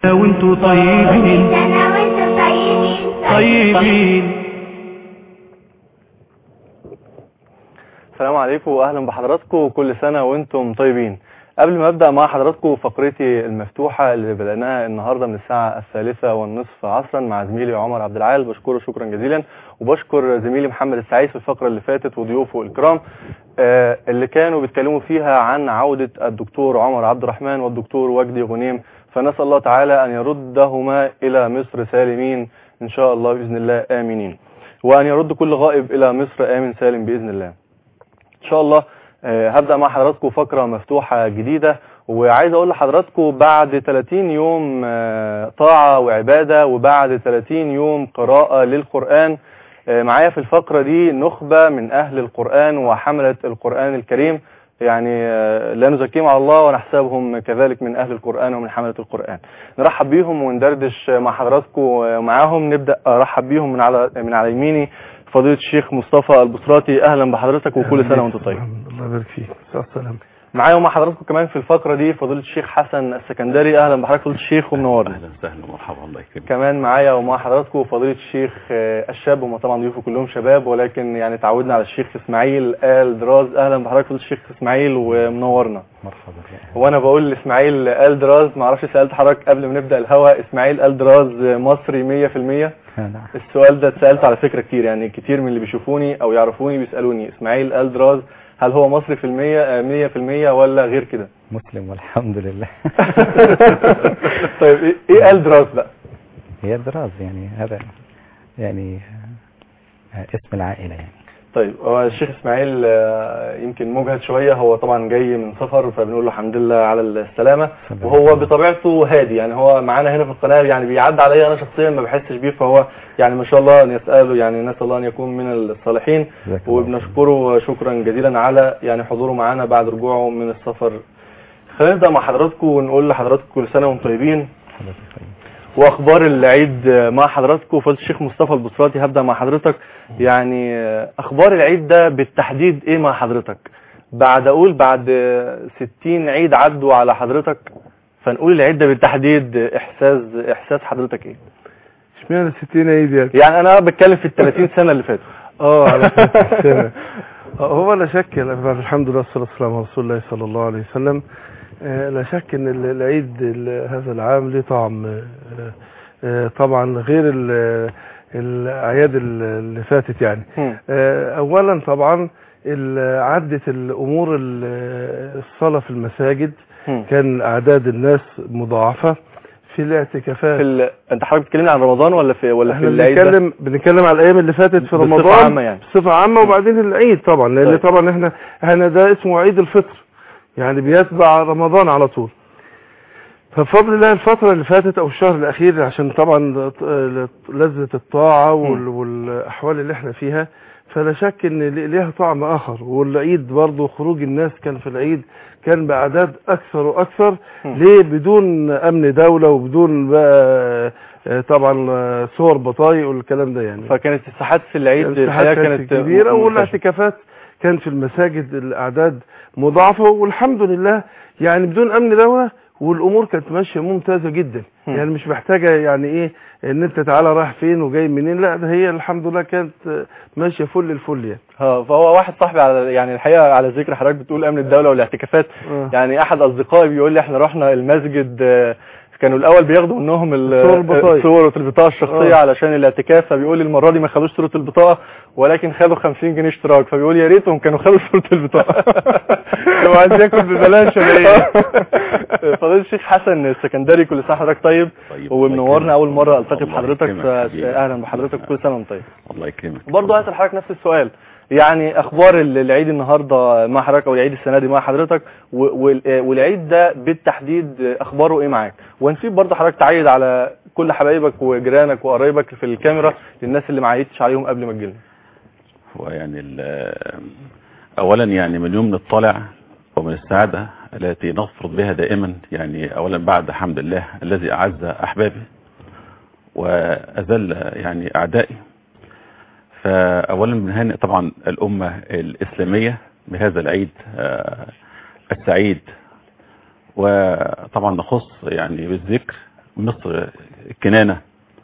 وانتوا طيبين سنة وانتم طيبين طيبين السلام عليكم واهلا بحضراتكم كل سنه وانتم طيبين قبل ما ابدا مع حضراتكم فقرتي المفتوحه اللي بداناها النهارده من الساعه الثالثه والنصف عصرا مع زميلي عمر عبد العال بشكره شكرا جزيلا وبشكر زميلي محمد السعيد في الفقره اللي فاتت وضيوفه الكرام آه، اللي كانوا بيتكلموا فيها عن عوده الدكتور عمر عبد الرحمن والدكتور وجدي غنيم فنسال الله تعالى ان يردهما الى مصر سالمين ان شاء الله باذن الله امنين وان يرد كل غائب الى مصر امن سالم باذن الله ان شاء الله آه، هبدأ مع حضراتكم فقرة مفتوحة جديدة وعايز اقول لحضراتكم بعد 30 يوم آه، طاعة وعبادة وبعد 30 يوم قراءة للقرآن آه، معايا في الفقرة دي نخبة من اهل القرآن وحملة القرآن الكريم يعني آه، لا نزكيهم على الله ونحسبهم كذلك من اهل القرآن ومن حملة القرآن نرحب بيهم وندردش مع حضراتكم ومعاهم نبدأ ارحب بيهم من على من على يميني فضيلة الشيخ مصطفى البصراتي اهلا بحضرتك وكل سنة وانت طيب الله يبارك فيك السلام السلام معايا ومع حضراتكم كمان في الفقرة دي فضيلة الشيخ حسن السكندري اهلا بحضرتك فضيلة الشيخ ومنورنا اهلا وسهلا ومرحبا الله يكرمك كمان معايا ومع حضراتكم فضيلة الشيخ آه، الشاب هم طبعا ضيوفه كلهم شباب ولكن يعني تعودنا على الشيخ اسماعيل آل دراز اهلا بحضرتك فضيلة الشيخ اسماعيل ومنورنا مرحبا وانا بقول لاسماعيل آل دراز ما اعرفش سالت حضرتك قبل ما نبدا الهوا اسماعيل آل دراز مصري 100% نعم السؤال ده اتسالت على فكره كتير يعني كتير من اللي بيشوفوني او يعرفوني بيسالوني اسماعيل آل دراز هل هو مصري في المية آه، 100% ولا غير كده مسلم والحمد لله طيب إيه- ايه آل دراز بقى هي دراز يعني هذا يعني آه، اسم العائلة يعني طيب هو الشيخ اسماعيل آه، يمكن مجهد شويه هو طبعا جاي من سفر فبنقول له الحمد لله على السلامه وهو بطبيعته هادي يعني هو معانا هنا في القناه يعني بيعدي عليا انا شخصيا ما بحسش بيه فهو يعني ما شاء الله نساله يعني نسال الله ان يكون من الصالحين جزاك الله وبنشكره شكرا جزيلا على يعني حضوره معانا بعد رجوعه من السفر خلينا نبدا مع حضراتكم ونقول لحضراتكم كل سنه وانتم طيبين حضرتك طيب. واخبار العيد مع حضراتكم فضيله الشيخ مصطفى البصراتي هبدا مع حضرتك يعني اخبار العيد ده بالتحديد ايه مع حضرتك بعد اقول بعد 60 عيد عدوا على حضرتك فنقول العيد ده بالتحديد احساس احساس حضرتك ايه اشمعنى 60 عيد يعني يعني انا بتكلم في ال 30 سنه اللي فاتوا اه على فكرة السنة. آه، هو لا شك لا- بعد الحمد لله والصلاة والسلام على رسول الله صلى الله عليه وسلم آه، لا شك ان ال- العيد ال- هذا العام له طعم آه، آه، طبعا غير ال- الاعياد ال- اللي فاتت يعني هم. آه، اولا طبعا ال- عدت الامور ال- الصلاة في المساجد هم. كان اعداد الناس مضاعفة في الاعتكافات في ال... انت حضرتك بتكلمني عن رمضان ولا في ولا في احنا العيد ده؟ بنتكلم بنتكلم على الايام اللي فاتت في بصفة رمضان عامة يعني. بصفه عامه وبعدين العيد طبعا لان طيب. طبعا احنا احنا ده اسمه عيد الفطر يعني بيتبع رمضان على طول فبفضل الله الفترة اللي فاتت او الشهر الاخير عشان طبعا لذة الطاعة وال- والاحوال اللي احنا فيها فلا شك ان ل- ليها طعم اخر والعيد برضه خروج الناس كان في العيد كان باعداد اكثر واكثر مم. ليه بدون امن دولة وبدون بقى آه، طبعا آه، صور بطايق والكلام ده يعني فكانت الساحات في العيد الساحات الحقيقه كانت كانت كبيرة منتشرة. والاعتكافات كان في المساجد الأعداد مضاعفة والحمد لله يعني بدون أمن دولة والأمور كانت ماشية ممتازة جدا هم. يعني مش محتاجة يعني إيه إن أنت تعالى رايح فين وجاي منين لا ده هي الحمد لله كانت آه، ماشية فل الفل يعني اه فهو واحد صاحبي على يعني الحقيقه على ذكر حضرتك بتقول امن الدوله والاعتكافات آه. يعني احد اصدقائي بيقول لي احنا رحنا المسجد آه، كانوا الاول بياخدوا منهم ال- الصور البطايق. الصور البطاقه الشخصيه آه. علشان الاعتكاف فبيقول لي المره دي ما خدوش صوره البطاقه ولكن خدوا 50 جنيه اشتراك فبيقول يا ريتهم كانوا خدوا صوره البطاقه لو عايز ياكل ببلاش ولا ايه؟ فضيله الشيخ حسن السكندري كل سنه حضرتك طيب طيب ومنورنا اول مره التقي الله بحضرتك يكرمك حبيبي. فاهلا بحضرتك كل سنه وانت طيب الله يكرمك برضه هسأل حضرتك نفس السؤال يعني اخبار ال- العيد النهارده مع حضرتك او العيد السنه دي مع حضرتك و- وال- آه، والعيد ده بالتحديد آه، اخباره ايه معاك ونسيب برضه حضرتك تعيد على كل حبايبك وجيرانك وقرايبك في الكاميرا للناس اللي ما عيدتش عليهم قبل ما تجيلنا هو يعني ال- اولا يعني من يوم نطلع ومن السعادة التي نفرض بها دائما يعني اولا بعد حمد الله الذي اعز احبابي واذل يعني اعدائي فاولا بنهنئ طبعا الامة الاسلامية بهذا العيد آه، السعيد وطبعا نخص يعني بالذكر مصر الكنانة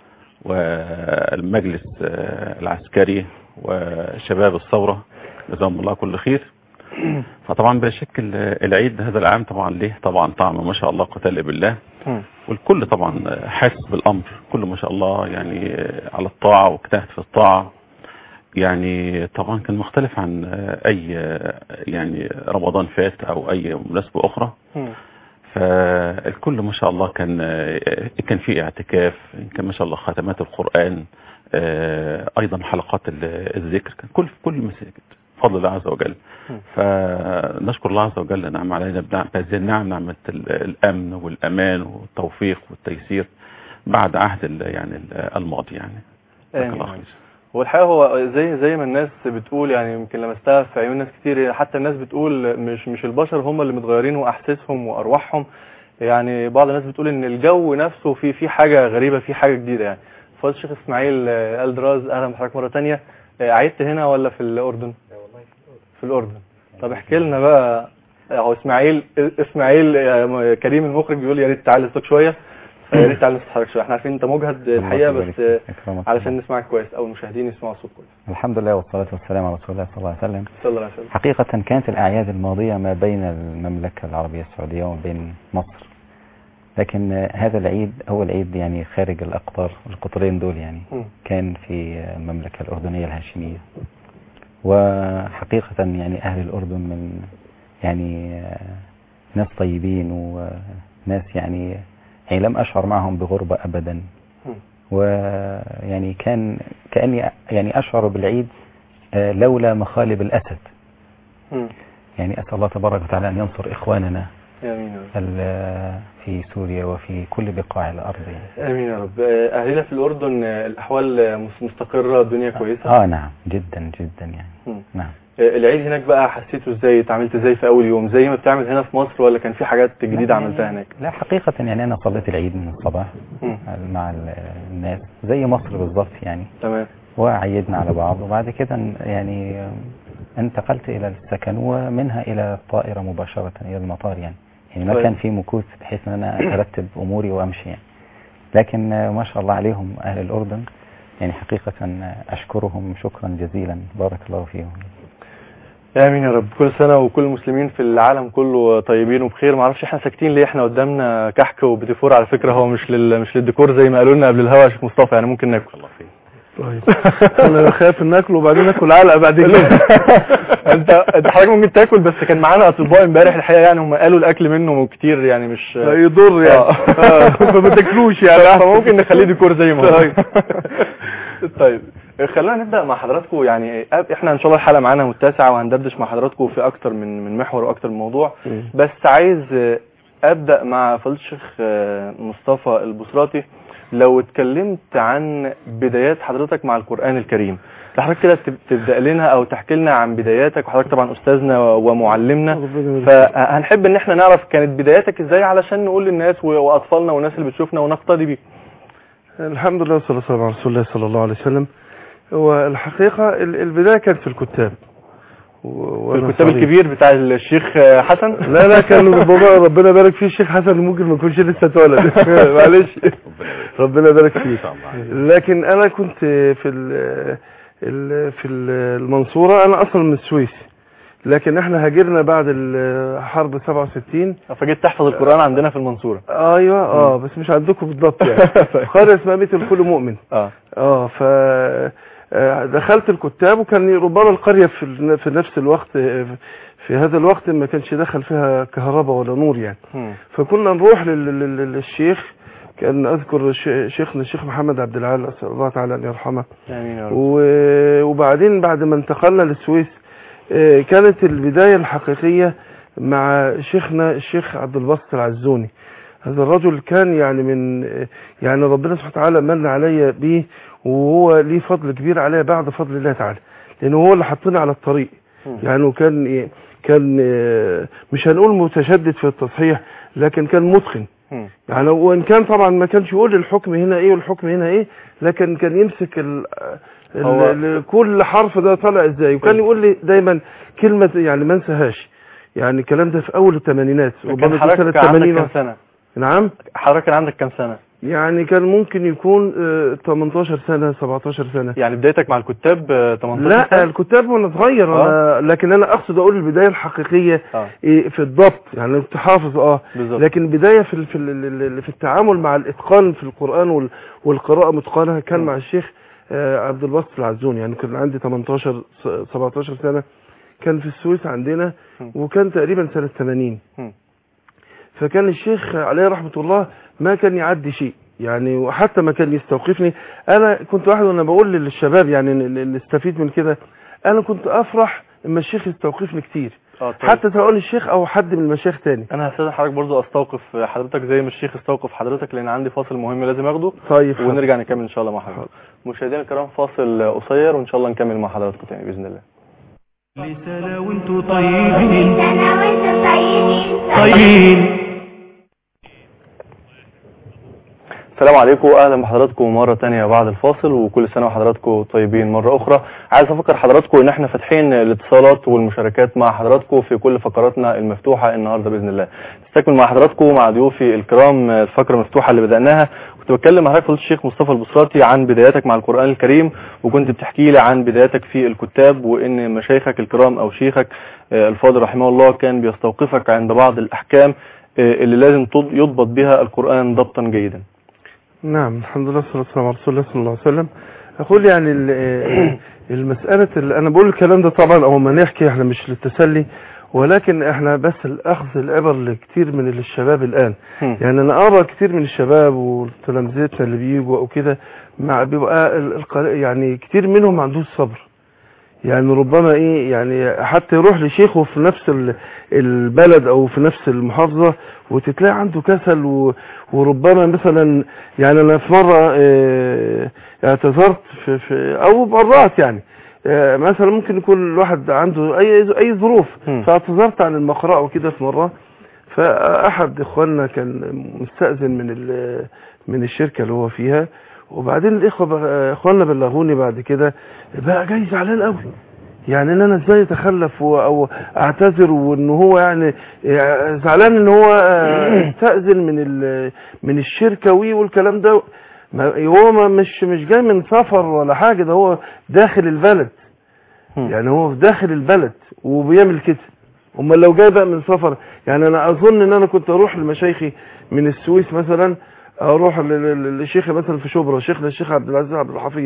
والمجلس آه، العسكري وشباب الثورة جزاهم الله كل خير فطبعا بلا شك ال- العيد هذا العام طبعا ليه طبعا طعم ما شاء الله قتال بالله مم. والكل طبعا حاسس بالامر كله ما شاء الله يعني على الطاعه واجتهد في الطاعه يعني طبعا كان مختلف عن اي يعني رمضان فات او اي مناسبه اخرى مم. فالكل ما شاء الله كان كان في اعتكاف كان ما شاء الله ختمات القران آه، ايضا حلقات ال- الذكر كان كل في كل المساجد بفضل الله عز وجل مم. فنشكر الله عز وجل نعم علينا بنعم- بهذه النعم نعمة ال- الأمن والأمان والتوفيق والتيسير بعد عهد ال- يعني ال- الماضي يعني جزاك آمين. الله خير. هو الحقيقه هو زي زي ما الناس بتقول يعني يمكن لمستها في عيون ناس كتير حتى الناس بتقول مش مش البشر هم اللي متغيرين واحاسيسهم وارواحهم يعني بعض الناس بتقول ان الجو نفسه في في حاجه غريبه في حاجه جديده يعني فضل الشيخ اسماعيل آه، الدراز اهلا بحضرتك مره تانية آه، عيدت هنا ولا في الاردن في الاردن طب احكي لنا بقى اهو اسماعيل اسماعيل آه، كريم المخرج بيقول يا ريت تعالى صوتك شويه فيا ريت تعالى صوتك شويه احنا عارفين انت مجهد الحقيقه الله بس يبارك آه، فيك. أكرمك علشان الله. نسمعك كويس او المشاهدين يسمعوا الصوت كويس الحمد لله والصلاة والسلام على رسول الله صلى الله عليه وسلم صلى الله عليه وسلم حقيقة كانت الأعياد الماضية ما بين المملكة العربية السعودية وما بين مصر لكن آه، هذا العيد أول عيد يعني خارج الأقطار القطرين دول يعني مم. كان في آه، المملكة الأردنية الهاشمية وحقيقة يعني أهل الأردن من يعني آه، ناس طيبين وناس يعني يعني لم أشعر معهم بغربة أبدا مم. ويعني كان كأني يعني أشعر بالعيد آه، لولا مخالب الأسد مم. يعني أسأل الله تبارك وتعالى أن ينصر إخواننا امين يا رب ال- في سوريا وفي كل بقاع الأرض يعني. امين يا رب آه، اهلنا في الاردن آه، الاحوال آه، مس- مستقره الدنيا كويسه آه نعم جدا جدا يعني مم. نعم آه، العيد هناك بقى حسيته ازاي اتعاملت ازاي في اول يوم زي ما بتعمل هنا في مصر ولا كان في حاجات جديده لا، عملتها يعني- هناك لا حقيقة يعني أنا صليت العيد من الصباح مم. مع ال- الناس زي مصر بالضبط يعني تمام وعيدنا على بعض وبعد كده يعني انتقلت إلى السكن ومنها إلى الطائرة مباشرة إلى المطار يعني يعني ما طيب. كان في مكوث بحيث أن أنا أرتب أموري وأمشي يعني لكن ما شاء الله عليهم أهل الأردن يعني حقيقة أشكرهم شكرا جزيلا بارك الله فيهم امين يا رب كل سنه وكل المسلمين في العالم كله طيبين وبخير ما اعرفش احنا ساكتين ليه احنا قدامنا كحك وبتيفور على فكره هو مش لل... مش للديكور زي ما قالوا لنا قبل الهوا يا شيخ مصطفى يعني ممكن ناكل الله خير طيب انا خايف ناكله وبعدين ناكل علقه بعد كده انت انت حضرتك ممكن تاكل بس كان معانا اطباء امبارح الحقيقه يعني هم قالوا الاكل منه كتير يعني مش يضر يعني آه. آه، فما تاكلوش يعني فممكن نخليه ديكور زي ما هو طيب. طيب خلينا نبدا مع حضراتكم يعني احنا ان شاء الله الحلقه معانا متسعه وهندردش مع حضراتكم في اكتر من من محور واكتر من موضوع مم. بس عايز آه، ابدا مع فضيله الشيخ آه، مصطفى البصراتي لو اتكلمت عن بدايات حضرتك مع القران الكريم حضرتك كده تب- تبدا لنا او تحكي لنا عن بداياتك وحضرتك طبعا استاذنا ومعلمنا ربنا يبارك فهنحب ان احنا نعرف كانت بداياتك ازاي علشان نقول للناس و- واطفالنا والناس اللي بتشوفنا ونقتدي بيك الحمد لله والصلاة والسلام على رسول الله صلى الله عليه وسلم هو الحقيقة ال- البداية كانت في الكتاب و- في وأنا الكتاب صغير. الكبير بتاع الشيخ آه، حسن لا لا كان بابا ربنا يبارك فيه الشيخ حسن ممكن ما يكونش لسه اتولد معلش ربنا يبارك فيه ان شاء الله لكن انا كنت في ال ال في ال- المنصورة انا اصلا من السويس لكن احنا هاجرنا بعد الحرب 67 فجيت تحفظ القران عندنا في المنصوره ايوه اه بس مش عندكم بالضبط يعني قرية اسمها بيت الكل مؤمن اه اه ف آه، دخلت الكتاب وكان ربما القرية في ال- في نفس الوقت آه، في هذا الوقت ما كانش دخل فيها كهرباء ولا نور يعني مم. فكنا نروح لل- لل- للشيخ كان اذكر ش- شيخنا الشيخ محمد عبد العال اسال الله تعالى ان يرحمه امين يا رب و- وبعدين بعد ما انتقلنا للسويس آه، كانت البداية الحقيقية مع شيخنا الشيخ عبد الباسط العزوني هذا الرجل كان يعني من آه، يعني ربنا سبحانه وتعالى من علي به وهو ليه فضل كبير علي بعد فضل الله تعالى لانه هو اللي حطني على الطريق مم. يعني كان إيه، كان آه، مش هنقول متشدد في التصحيح لكن كان متقن مم. يعني وان كان طبعا ما كانش يقول الحكم هنا ايه والحكم هنا ايه لكن كان يمسك ال ال هو- ال كل حرف ده طالع ازاي وكان يقول لي دايما كلمه يعني ما انساهاش يعني الكلام ده في اول الثمانينات كان ربما يكون حضرتك سنه عندك 80 كام سنه نعم حضرتك كان عندك كام سنه يعني كان ممكن يكون آه، 18 سنة 17 سنة يعني بدايتك مع الكتاب آه، 18 لا سنة؟ الكتاب وانا صغير انا لكن انا اقصد اقول البدايه الحقيقيه اه إيه في الضبط يعني كنت حافظ اه بالظبط لكن البدايه في ال- في ال- في التعامل مع الاتقان في القران وال- والقراءه متقنها كان م. مع الشيخ آه، عبد الباسط العزون يعني كان عندي 18 س- 17 سنه كان في السويس عندنا م. وكان تقريبا سنه 80 م. فكان الشيخ عليه رحمه الله ما كان يعدي شيء يعني وحتى ما كان يستوقفني انا كنت واحد وانا بقول للشباب يعني اللي نستفيد من كده انا كنت افرح اما الشيخ يستوقفني كتير اه طيب. حتى سواء الشيخ او حد من المشايخ تاني انا هستاذن حضرتك برضو استوقف حضرتك زي ما الشيخ استوقف حضرتك لان عندي فاصل مهم لازم اخده طيب ونرجع نكمل ان شاء الله مع حضرتك مشاهدينا الكرام فاصل قصير وان شاء الله نكمل مع حضراتكم تاني باذن الله لسنة وانتوا طيبين سنة وانتم طيبين طيبين السلام عليكم واهلا بحضراتكم مره تانية بعد الفاصل وكل سنه وحضراتكم طيبين مره اخرى عايز افكر حضراتكم ان احنا فاتحين الاتصالات والمشاركات مع حضراتكم في كل فقراتنا المفتوحه النهارده باذن الله نستكمل مع حضراتكم مع ضيوفي الكرام الفقره المفتوحه اللي بداناها كنت بتكلم مع حضرتك فضيله الشيخ مصطفى البصراتي عن بداياتك مع القران الكريم وكنت بتحكي لي عن بداياتك في الكتاب وان مشايخك الكرام او شيخك آه، الفاضل رحمه الله كان بيستوقفك عند بعض الاحكام آه، اللي لازم تض- يضبط بها القران ضبطا جيدا نعم الحمد لله والصلاة والسلام على رسول الله صلى الله عليه وسلم أقول يعني ال- آه، المسألة اللي أنا بقول الكلام ده طبعا أو ما نحكي إحنا مش للتسلي ولكن إحنا بس الأخذ العبر لكتير من الشباب الآن هم. يعني أنا أرى كتير من الشباب وتلامذتنا اللي بيجوا أو كده مع بيبقى ال- القر- يعني كتير منهم ما عندوش صبر يعني ربما ايه يعني حتى يروح لشيخه في نفس ال- البلد او في نفس المحافظة وتتلاقي عنده كسل و- وربما مثلا يعني انا في مرة اه، اعتذرت في, في او مرات يعني اه، مثلا ممكن يكون الواحد عنده اي اي ظروف هم. فاعتذرت عن المقرأة وكده في مرة فاحد اخواننا كان مستأذن من ال- من الشركة اللي هو فيها وبعدين الاخوه بقى- اخواننا بلغوني بعد كده بقى جاي زعلان قوي يعني ان انا ازاي اتخلف و- او اعتذر وان هو يعني يعني زعلان ان هو آه، استأذن من ال- من الشركه وي والكلام ده ما- هو ما مش مش جاي من سفر ولا حاجه ده هو داخل البلد هم. يعني هو في داخل البلد وبيعمل كده امال لو جاي بقى من سفر يعني انا اظن ان انا كنت اروح لمشايخي من السويس مثلا اروح ل- ل- لشيخي مثلا في شبرا شيخنا الشيخ عبد العزيز عبد الحفيظ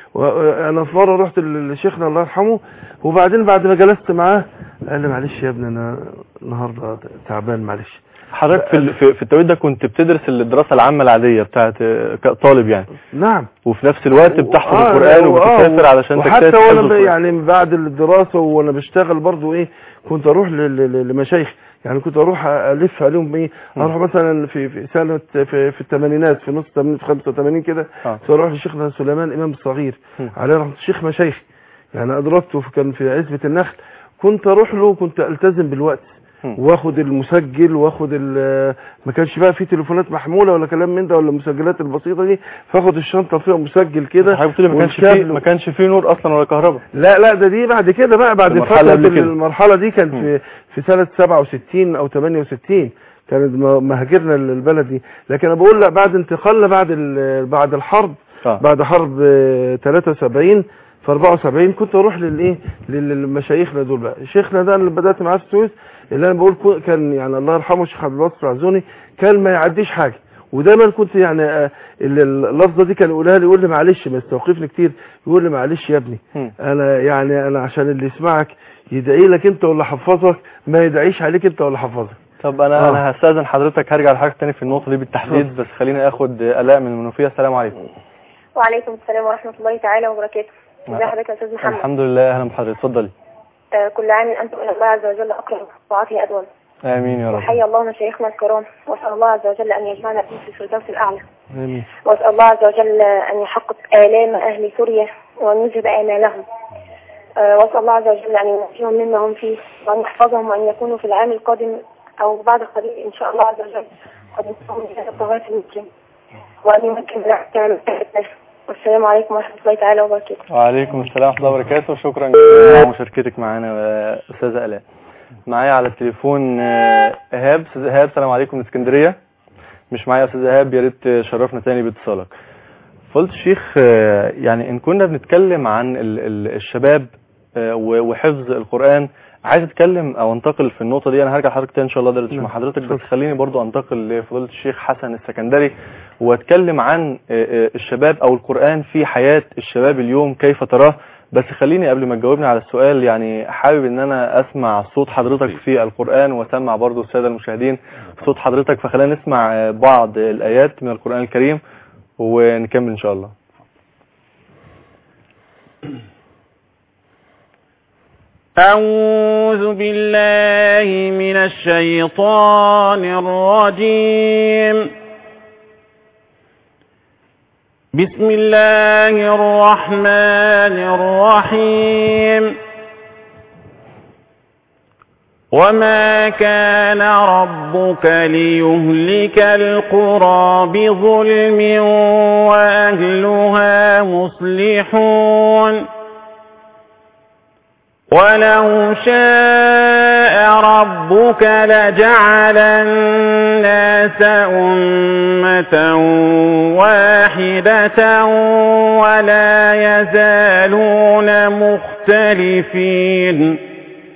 وانا في مره رحت ل- لشيخنا الله يرحمه وبعدين بعد ما جلست معاه قال لي معلش يا ابني انا النهارده تعبان معلش حضرتك في ال- في في التوقيت ده كنت بتدرس الدراسه العامه العاديه بتاعت آه، كطالب يعني نعم وفي نفس الوقت بتحفظ آه، القران آه، وبتسافر علشان وحتى تجتهد في حفظ وانا ب- القرآن. يعني بعد الدراسه وانا بشتغل برضو ايه كنت اروح ل- ل- ل- لمشايخ يعني كنت اروح الف عليهم ايه اروح مثلا في في سنه في, في الثمانينات في نص 80 في 85 كده آه. كنت اروح لشيخنا سليمان امام الصغير م. عليه رحمه شيخ مشايخ يعني ادركته في- كان في عزبه النخل كنت اروح له كنت التزم بالوقت م. واخد المسجل واخد ال- ما كانش بقى في تليفونات محموله ولا كلام من ده ولا المسجلات البسيطه دي فاخد الشنطه فيها مسجل كده حضرتك بتقولي ما كانش فيه والكابل ما كانش فيه نور اصلا ولا كهرباء لا لا ده دي بعد كده بقى بعد المرحلة فترة قبل كده. المرحلة دي كانت في في سنة 67 أو 68 كانت م- مهاجرنا للبلد دي لكن أنا بقول لا بعد انتقالنا بعد ال- بعد الحرب اه بعد حرب آه، 73 في 74 كنت اروح للايه للمشايخنا دول بقى شيخنا ده اللي بدات معاه في السويس اللي انا بقول كو- كان يعني الله يرحمه الشيخ عبد الباسط العزوني كان ما يعديش حاجه ودايما كنت يعني آه، ال- اللفظه دي كان يقولها لي يقول لي معلش ما يستوقفني كتير يقول لي معلش يا ابني هم. انا يعني انا عشان اللي يسمعك يدعي لك انت ولا حفظك ما يدعيش عليك انت ولا حفظك طب انا آه. انا هستاذن حضرتك هرجع لحضرتك تاني في النقطه دي بالتحديد بس خليني اخد الاء من المنوفيه السلام عليكم وعليكم السلام ورحمة الله تعالى وبركاته ازي حضرتك يا استاذ محمد الحمد لله اهلا بحضرتك اتفضلي آه، كل عام انتم الى الله عز وجل اقرب طاعته ادوم امين يا رب وحيا الله مشايخنا الكرام واسال الله عز وجل ان يجمعنا بهم في الفردوس الاعلى امين واسال الله عز وجل ان يحقق الام اهل سوريا وان يجب امالهم آه، واسال الله عز وجل ان ينجيهم مما هم فيه وان يحفظهم وان يكونوا في العام القادم او بعد قليل ان شاء الله عز وجل قد يكونوا من هذا الطغاة المسلم وان يمكن لنا تعمل والسلام عليكم ورحمه الله تعالى وبركاته وعليكم السلام ورحمه الله وبركاته شكرا جزيلا على مشاركتك معانا يا استاذه الاء معايا على التليفون آه، ايهاب استاذ ايهاب السلام عليكم من اسكندريه مش معايا يا استاذ ايهاب يا ريت شرفنا تاني باتصالك فضلت الشيخ آه، يعني ان كنا بنتكلم عن ال- ال- الشباب آه، و- وحفظ القرآن عايز اتكلم او انتقل في النقطة دي انا هرجع لحضرتك تاني ان شاء الله درس نعم. مع حضرتك بس خليني برضو انتقل لفضيلة الشيخ حسن السكندري واتكلم عن آه، آه، الشباب او القرآن في حياة الشباب اليوم كيف تراه بس خليني قبل ما تجاوبني على السؤال يعني حابب ان انا اسمع صوت حضرتك في القرآن واسمع برضو السادة المشاهدين صوت حضرتك فخلينا نسمع آه، بعض الايات من القرآن الكريم ونكمل ان شاء الله أعوذ بالله من الشيطان الرجيم بسم الله الرحمن الرحيم وما كان ربك ليهلك القرى بظلم وأهلها مصلحون ولو شاء ربك لجعل الناس أمة واحدة ولا يزالون مختلفين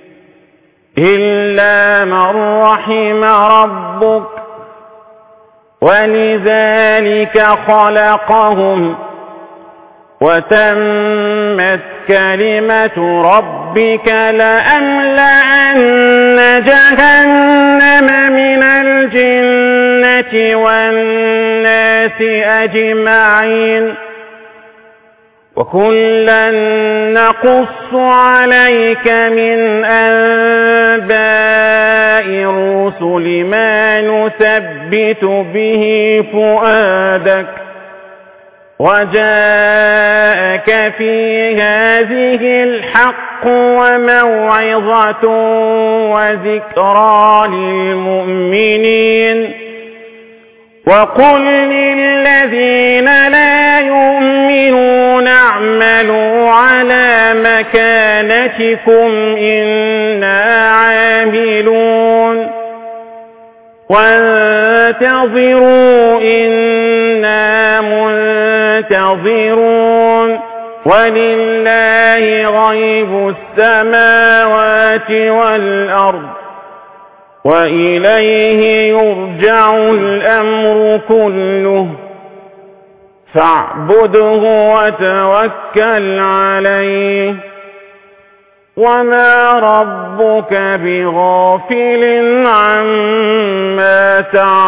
إلا من رحم ربك ولذلك خلقهم وتمت كلمة ربك لأملأن جهنم من الجنة والناس أجمعين وكلا نقص عليك من أنباء الرسل ما نثبت به فؤادك وجاءك في هذه الحق وموعظة وذكرى للمؤمنين وقل للذين لا يؤمنون اعملوا على مكانتكم إنا عاملون وانتظروا إنا منتظرون ولله غيب السماوات والأرض وإليه يرجع الأمر كله فاعبده وتوكل عليه وما ربك بغافل عما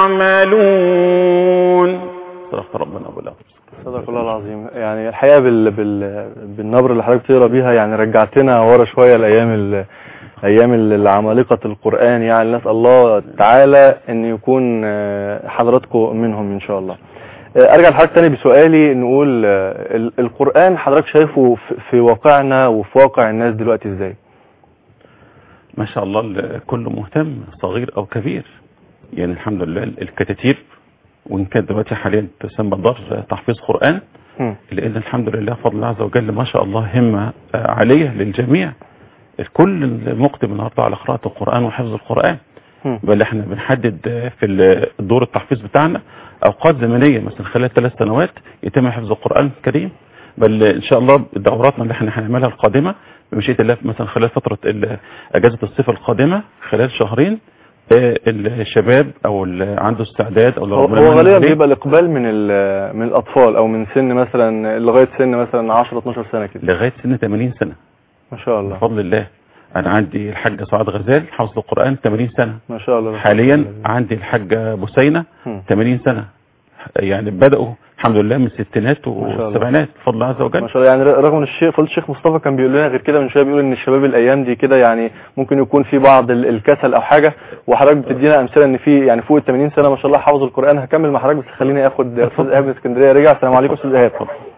تعملون صدق ربنا بالله صدق الله العظيم يعني الحقيقه بال... بال... بالنبر اللي حضرتك بتقرا بيها يعني رجعتنا ورا شويه لايام ال... ايام ال- العمالقه القران يعني نسال الله تعالى ان يكون آه، حضراتكم منهم ان شاء الله آه، ارجع لحضرتك تاني بسؤالي نقول آه، ال- القران حضرتك شايفه في- في واقعنا وفي واقع الناس دلوقتي ازاي ما شاء الله الكل مهتم صغير او كبير يعني الحمد لله الكتاتيب وان كانت دلوقتي حاليا تسمى دار تحفيظ قران هم. لان الحمد لله فضل الله عز وجل ما شاء الله همه آه، عاليه للجميع الكل مقدم النهارده على قراءه القران وحفظ القران هم. بل احنا بنحدد آه، في الدور التحفيظ بتاعنا اوقات زمنيه مثلا خلال ثلاث سنوات يتم حفظ القران الكريم بل ان شاء الله دوراتنا اللي احنا هنعملها القادمه بمشيئه الله مثلا خلال فتره ال- اجازه الصيف القادمه خلال شهرين آه، الشباب او اللي عنده استعداد او اللي هو ربنا هو من غالبا عليه بيبقى الاقبال من ال- من الاطفال او من سن مثلا لغايه سن مثلا 10 12 سنه كده لغايه سن 80 سنه ما شاء الله بفضل الله انا عندي الحاجه سعاد غزال حافظ القران 80 سنه ما شاء الله حاليا عندي الحاجه بسينه هم. 80 سنه يعني بداوا الحمد لله من الستينات ما شاء الله. والسبعينات بفضل الله عز وجل ما شاء الله يعني رغم ان الشيخ فضل الشيخ مصطفى كان بيقول لنا غير كده من شويه بيقول ان الشباب الايام دي كده يعني ممكن يكون في بعض ال- الكسل او حاجه وحضرتك بتدينا امثله ان في يعني فوق ال 80 سنه ما شاء الله حافظ القران هكمل مع حضرتك بس خليني اخد استاذ ايهاب من اسكندريه رجع السلام عليكم استاذ ايهاب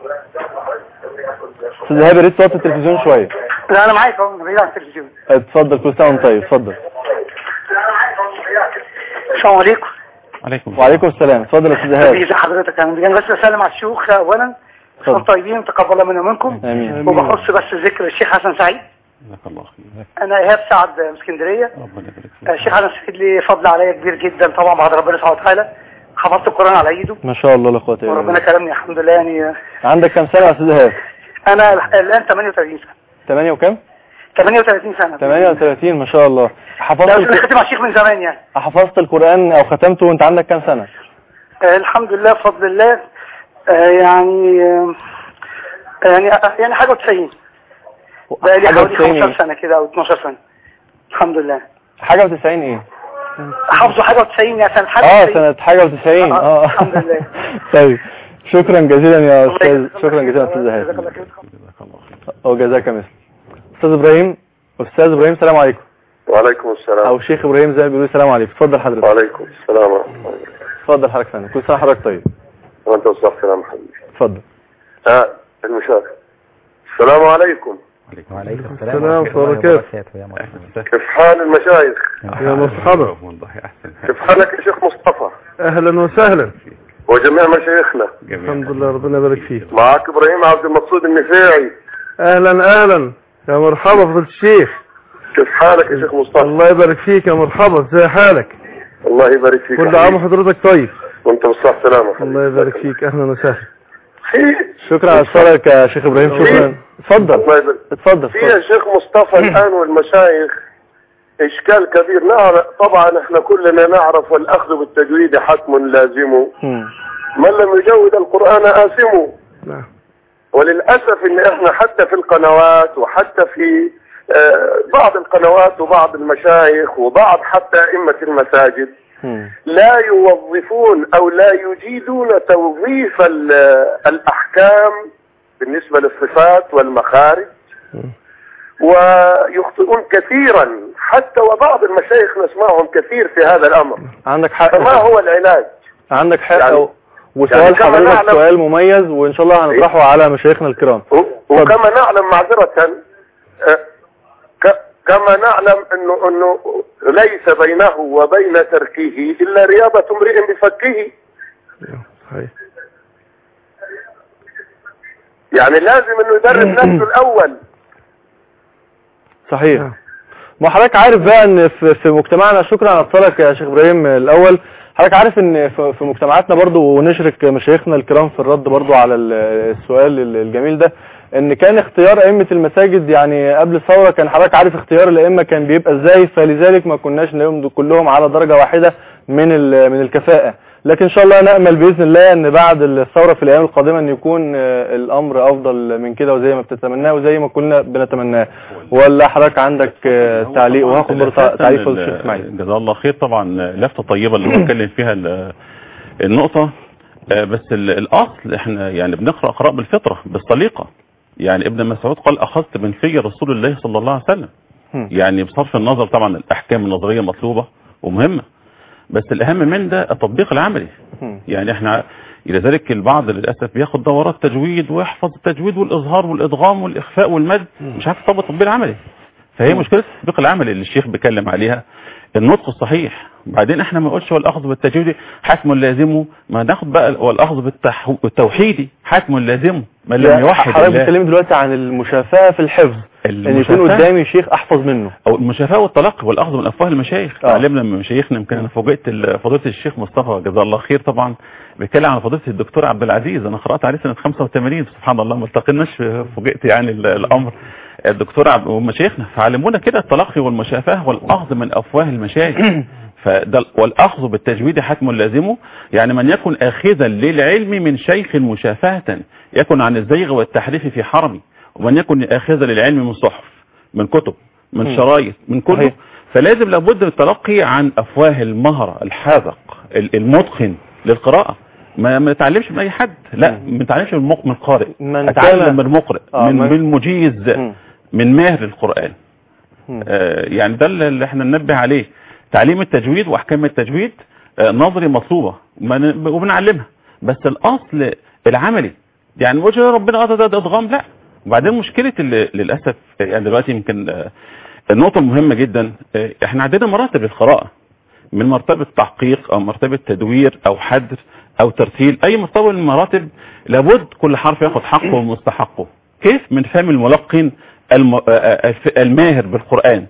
استاذ ايهاب يا ريت توطي التلفزيون شويه لا انا معاك اهو بعيد عن التلفزيون اتفضل كل سنه وانت طيب اتفضل السلام عليكم عليكم السلام. وعليكم السلام اتفضل يا استاذ ايهاب ازي حضرتك انا بجانب بس اسلم على الشيوخ اولا اتفضل. انتم طيبين تقبل الله منا ومنكم امين وبخص بس ذكر الشيخ حسن سعيد جزاك الله خير انا ايهاب سعد من اسكندريه ربنا يبارك فيك الشيخ حسن سعيد لي فضل عليا كبير جدا طبعا بعد ربنا سبحانه وتعالى حفظت القرآن على ايده ما شاء الله لا قوه الا وربنا بالله كرمني الحمد لله يعني عندك كام سنه يا استاذ ايهاب انا الان 38 سنة 8 وكام 38 سنة 38 ما شاء الله حفظت ده انا الك... ختم على الشيخ من زمان يعني حفظت القران او ختمته وانت عندك كام سنه آه الحمد لله بفضل الله آه يعني آه يعني يعني حاجة 90 بقى لي حاجه حوالي 90 15 ايه سنة كده او 12 سنة الحمد لله حاجه و90 ايه حافظه حاجة 90 يعني سنة حاجة اه 90. سنه حاجه و90 آه، اه الحمد لله. طيب شكرا جزيلا يا الله استاذ يجزاك شكرا الله جزيلا خير. استاذ جزاك ايهاب الله خير. جزاك الله خير وجزاك مثل استاذ ابراهيم استاذ ابراهيم السلام عليكم وعليكم السلام او شيخ ابراهيم زي ما بيقولوا السلام عليكم اتفضل حضرتك وعليكم السلام ورحمة الله اتفضل حضرتك فندم كل سنه حضرتك طيب وانت وصلت سلام حبيبي اتفضل اه المشاهد السلام عليكم وعليكم السلام السلام ورحمة الله وبركاته. وبركاته يا مرحبا كيف حال المشايخ يا مرحبا والله احسن كيف حالك يا شيخ مصطفى اهلا وسهلا وجميع مشايخنا الحمد لله ربنا يبارك فيك معك ابراهيم عبد المقصود النفاعي اهلا اهلا يا مرحبا فضيلة الشيخ كيف حالك يا شيخ مصطفى الله يبارك فيك يا مرحبا ازي حالك الله يبارك فيك كل عام وحضرتك طيب وانت بالصحة سلامة الله يبارك فيك اهلا وسهلا في شكرا على اتصالك يا شيخ ابراهيم شكرا اتفضل الله يبارك اتفضل في يا اتفضل شيخ مصطفى الآن والمشايخ إشكال كبير نعرف طبعا احنا كلنا نعرف والأخذ بالتجويد حتم لازم مم. من لم يجود القرآن آثم نعم وللأسف إن احنا حتى في القنوات وحتى في آه، بعض القنوات وبعض المشايخ وبعض حتى أئمة المساجد مم. لا يوظفون أو لا يجيدون توظيف ال- الأحكام بالنسبة للصفات والمخارج ويخطئون كثيرا حتى وبعض المشايخ نسمعهم كثير في هذا الأمر عندك حق فما هو العلاج عندك حق يعني- و- وسؤال يعني كما حضرتك نعلم- سؤال مميز وان شاء الله هنطرحه على مشايخنا الكرام و- وكما نعلم معذرة آه، ك- كما نعلم انه انه ليس بينه وبين تركه الا رياضة امرئ بفكه صحيح يعني لازم انه يدرب نفسه الاول صحيح نعم. ما حضرتك عارف بقى ان في في مجتمعنا شكرا على اتصالك يا شيخ ابراهيم الاول حضرتك عارف ان في في مجتمعاتنا برضو ونشرك مشايخنا الكرام في الرد برضو على ال- السؤال ال- الجميل ده ان كان اختيار ائمه المساجد يعني قبل الثوره كان حضرتك عارف اختيار الائمه كان بيبقى ازاي فلذلك ما كناش نلاقيهم كلهم على درجه واحده من ال- من الكفاءه لكن ان شاء الله نامل باذن الله ان بعد الثوره في الايام القادمه ان يكون آه، الامر افضل من كده وزي ما بتتمناه وزي ما كلنا بنتمناه ولا حضرتك عندك آه، هو تعليق طبعاً وهاخد برضه أساساً تعليق ال- فضل الشيخ اسماعيل جزاه الله خير طبعا لفتة طيبة اللي هو اتكلم فيها ال- النقطة آه، بس ال- الأصل احنا يعني بنقرأ قراء بالفطرة بالسليقة يعني ابن مسعود قال أخذت من في رسول الله صلى الله عليه وسلم هم. يعني بصرف النظر طبعا الأحكام النظرية مطلوبة ومهمة بس الأهم من ده التطبيق العملي هم. يعني احنا لذلك البعض للأسف بياخد دورات تجويد ويحفظ التجويد والإظهار والإدغام والإخفاء والمد مش عارف يطبق التطبيق العملي فهي مشكلة التطبيق العملي اللي الشيخ بيتكلم عليها النطق الصحيح بعدين احنا ما نقولش والاخذ بالتجويد حتم لازمه ما ناخد بقى والاخذ بالتح- بالتوحيد حتم لازمه من لم يوحد حضرتك الله بتتكلم دلوقتي عن المشافاه في الحفظ ان يكون المشافاة قدامي شيخ احفظ منه او المشافاه والتلقي والاخذ من افواه المشايخ آه. علمنا من مشايخنا يمكن انا فوجئت ال- فضيله الشيخ مصطفى جزاه الله خير طبعا بيتكلم عن فضيله الدكتور عبد العزيز انا قرات عليه سنه 85 سبحان الله ما التقيناش فوجئت يعني ال- الامر الدكتور عبد ومشايخنا فعلمونا كده التلقي والمشافاه والاخذ من افواه المشايخ فده والاخذ بالتجويد حتم لازمه يعني من يكن اخذا للعلم من شيخ مشافهه يكن عن الزيغ والتحريف في حرمي ومن يكن اخذا للعلم من صحف من كتب من مم. شرايط من كله صحيح. فلازم لابد من التلقي عن افواه المهرة الحاذق ال- المتقن للقراءة ما ما نتعلمش من اي حد لا مم. ما نتعلمش من المق- من القارئ من اتعلم كان- من المقرئ آه، من من- من المجيز مم. من ماهر القرآن مم. آه، يعني ده اللي احنا ننبه عليه تعليم التجويد واحكام التجويد آه، نظري مطلوبة وما ن- وبنعلمها بس الاصل العملي يعني وجه ربنا قضى ده ده ادغام لا وبعدين مشكلة اللي للاسف يعني دلوقتي يمكن آه، النقطة المهمة جدا آه، احنا عندنا مراتب القراءة من مرتبة تحقيق او مرتبة تدوير او حدر او ترتيل اي مرتبة من المراتب لابد كل حرف ياخد حقه ومستحقه كيف من فهم الملقن الم... آه، آه، الماهر بالقرآن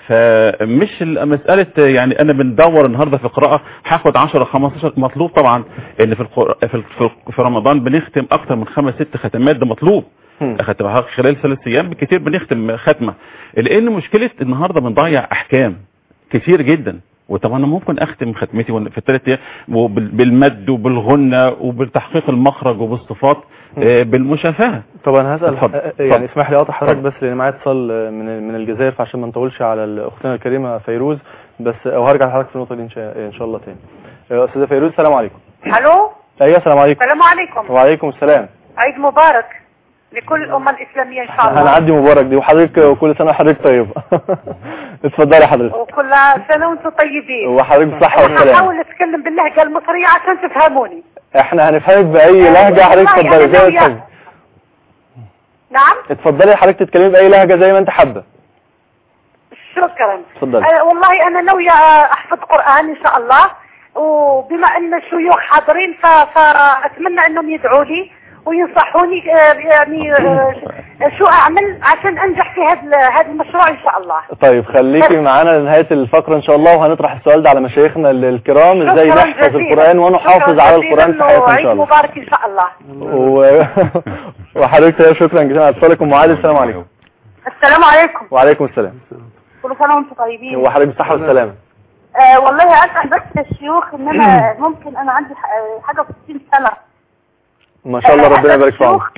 فمش ال- مسألة يعني أنا بندور النهاردة في قراءة هاخد 10 15 مطلوب طبعا إن في القر... في, ال- في, في رمضان بنختم أكتر من خمس ست ختمات ده مطلوب مم. ختمها خلال ثلاث أيام بكتير بنختم ختمة لأن مشكلة النهاردة بنضيع أحكام كتير جدا وطبعا انا ممكن اختم ختمتي وأنا في الثلاث ايام وبال- بالمد وبالغنى وبالتحقيق المخرج وبالصفات آه، بالمشافهه طبعا هسأل اتفضل. آه، يعني اتفضل. اسمح لي اقطع حضرتك اتفضل. بس لان معايا اتصال آه، من من الجزائر فعشان ما نطولش على ال- اختنا الكريمه فيروز بس او هرجع لحضرتك في النقطه دي ان شاء ان شاء الله تاني آه، استاذه فيروز السلام عليكم الو ايوه السلام عليكم السلام عليكم وعليكم السلام عيد مبارك لكل الامه الاسلاميه ان شاء الله هنعدي مبارك دي وحضرتك وكل سنه وحضرتك طيب اتفضلي حضرتك وكل سنه وانتم طيبين وحضرتك بالصحه انا والسلامه هحاول اتكلم باللهجه المصريه عشان تفهموني احنا هنفهمك باي لهجه حضرتك والله اتفضلي أنا زي ما ناوية- تحبي نعم اتفضلي حضرتك تتكلمي باي لهجه زي ما انت حابه شكرا اتفضلي أه والله انا ناويه احفظ قران ان شاء الله وبما ان الشيوخ حاضرين ف- فاتمنى انهم يدعوا لي وينصحوني آه، يعني آه، شو اعمل عشان انجح في هذا هذا المشروع ان شاء الله طيب خليكي معانا لنهاية الفقرة ان شاء الله وهنطرح السؤال ده على مشايخنا ال- الكرام ازاي شكراً نحفظ جزيلاً. القرآن ونحافظ شكراً على جزيلاً القرآن في حياتنا ان وعيد شاء الله مبارك ان شاء الله و... وحضرتك شكرا جزيلا على اتصالكم معاذ السلام عليكم السلام عليكم وعليكم السلام كل سنه وانتم طيبين وحضرتك بالصحة والسلامة آه والله اسال بس الشيوخ انما ممكن انا عندي ح- حاجه و60 سنه ما شاء الله ربنا يبارك في عمرك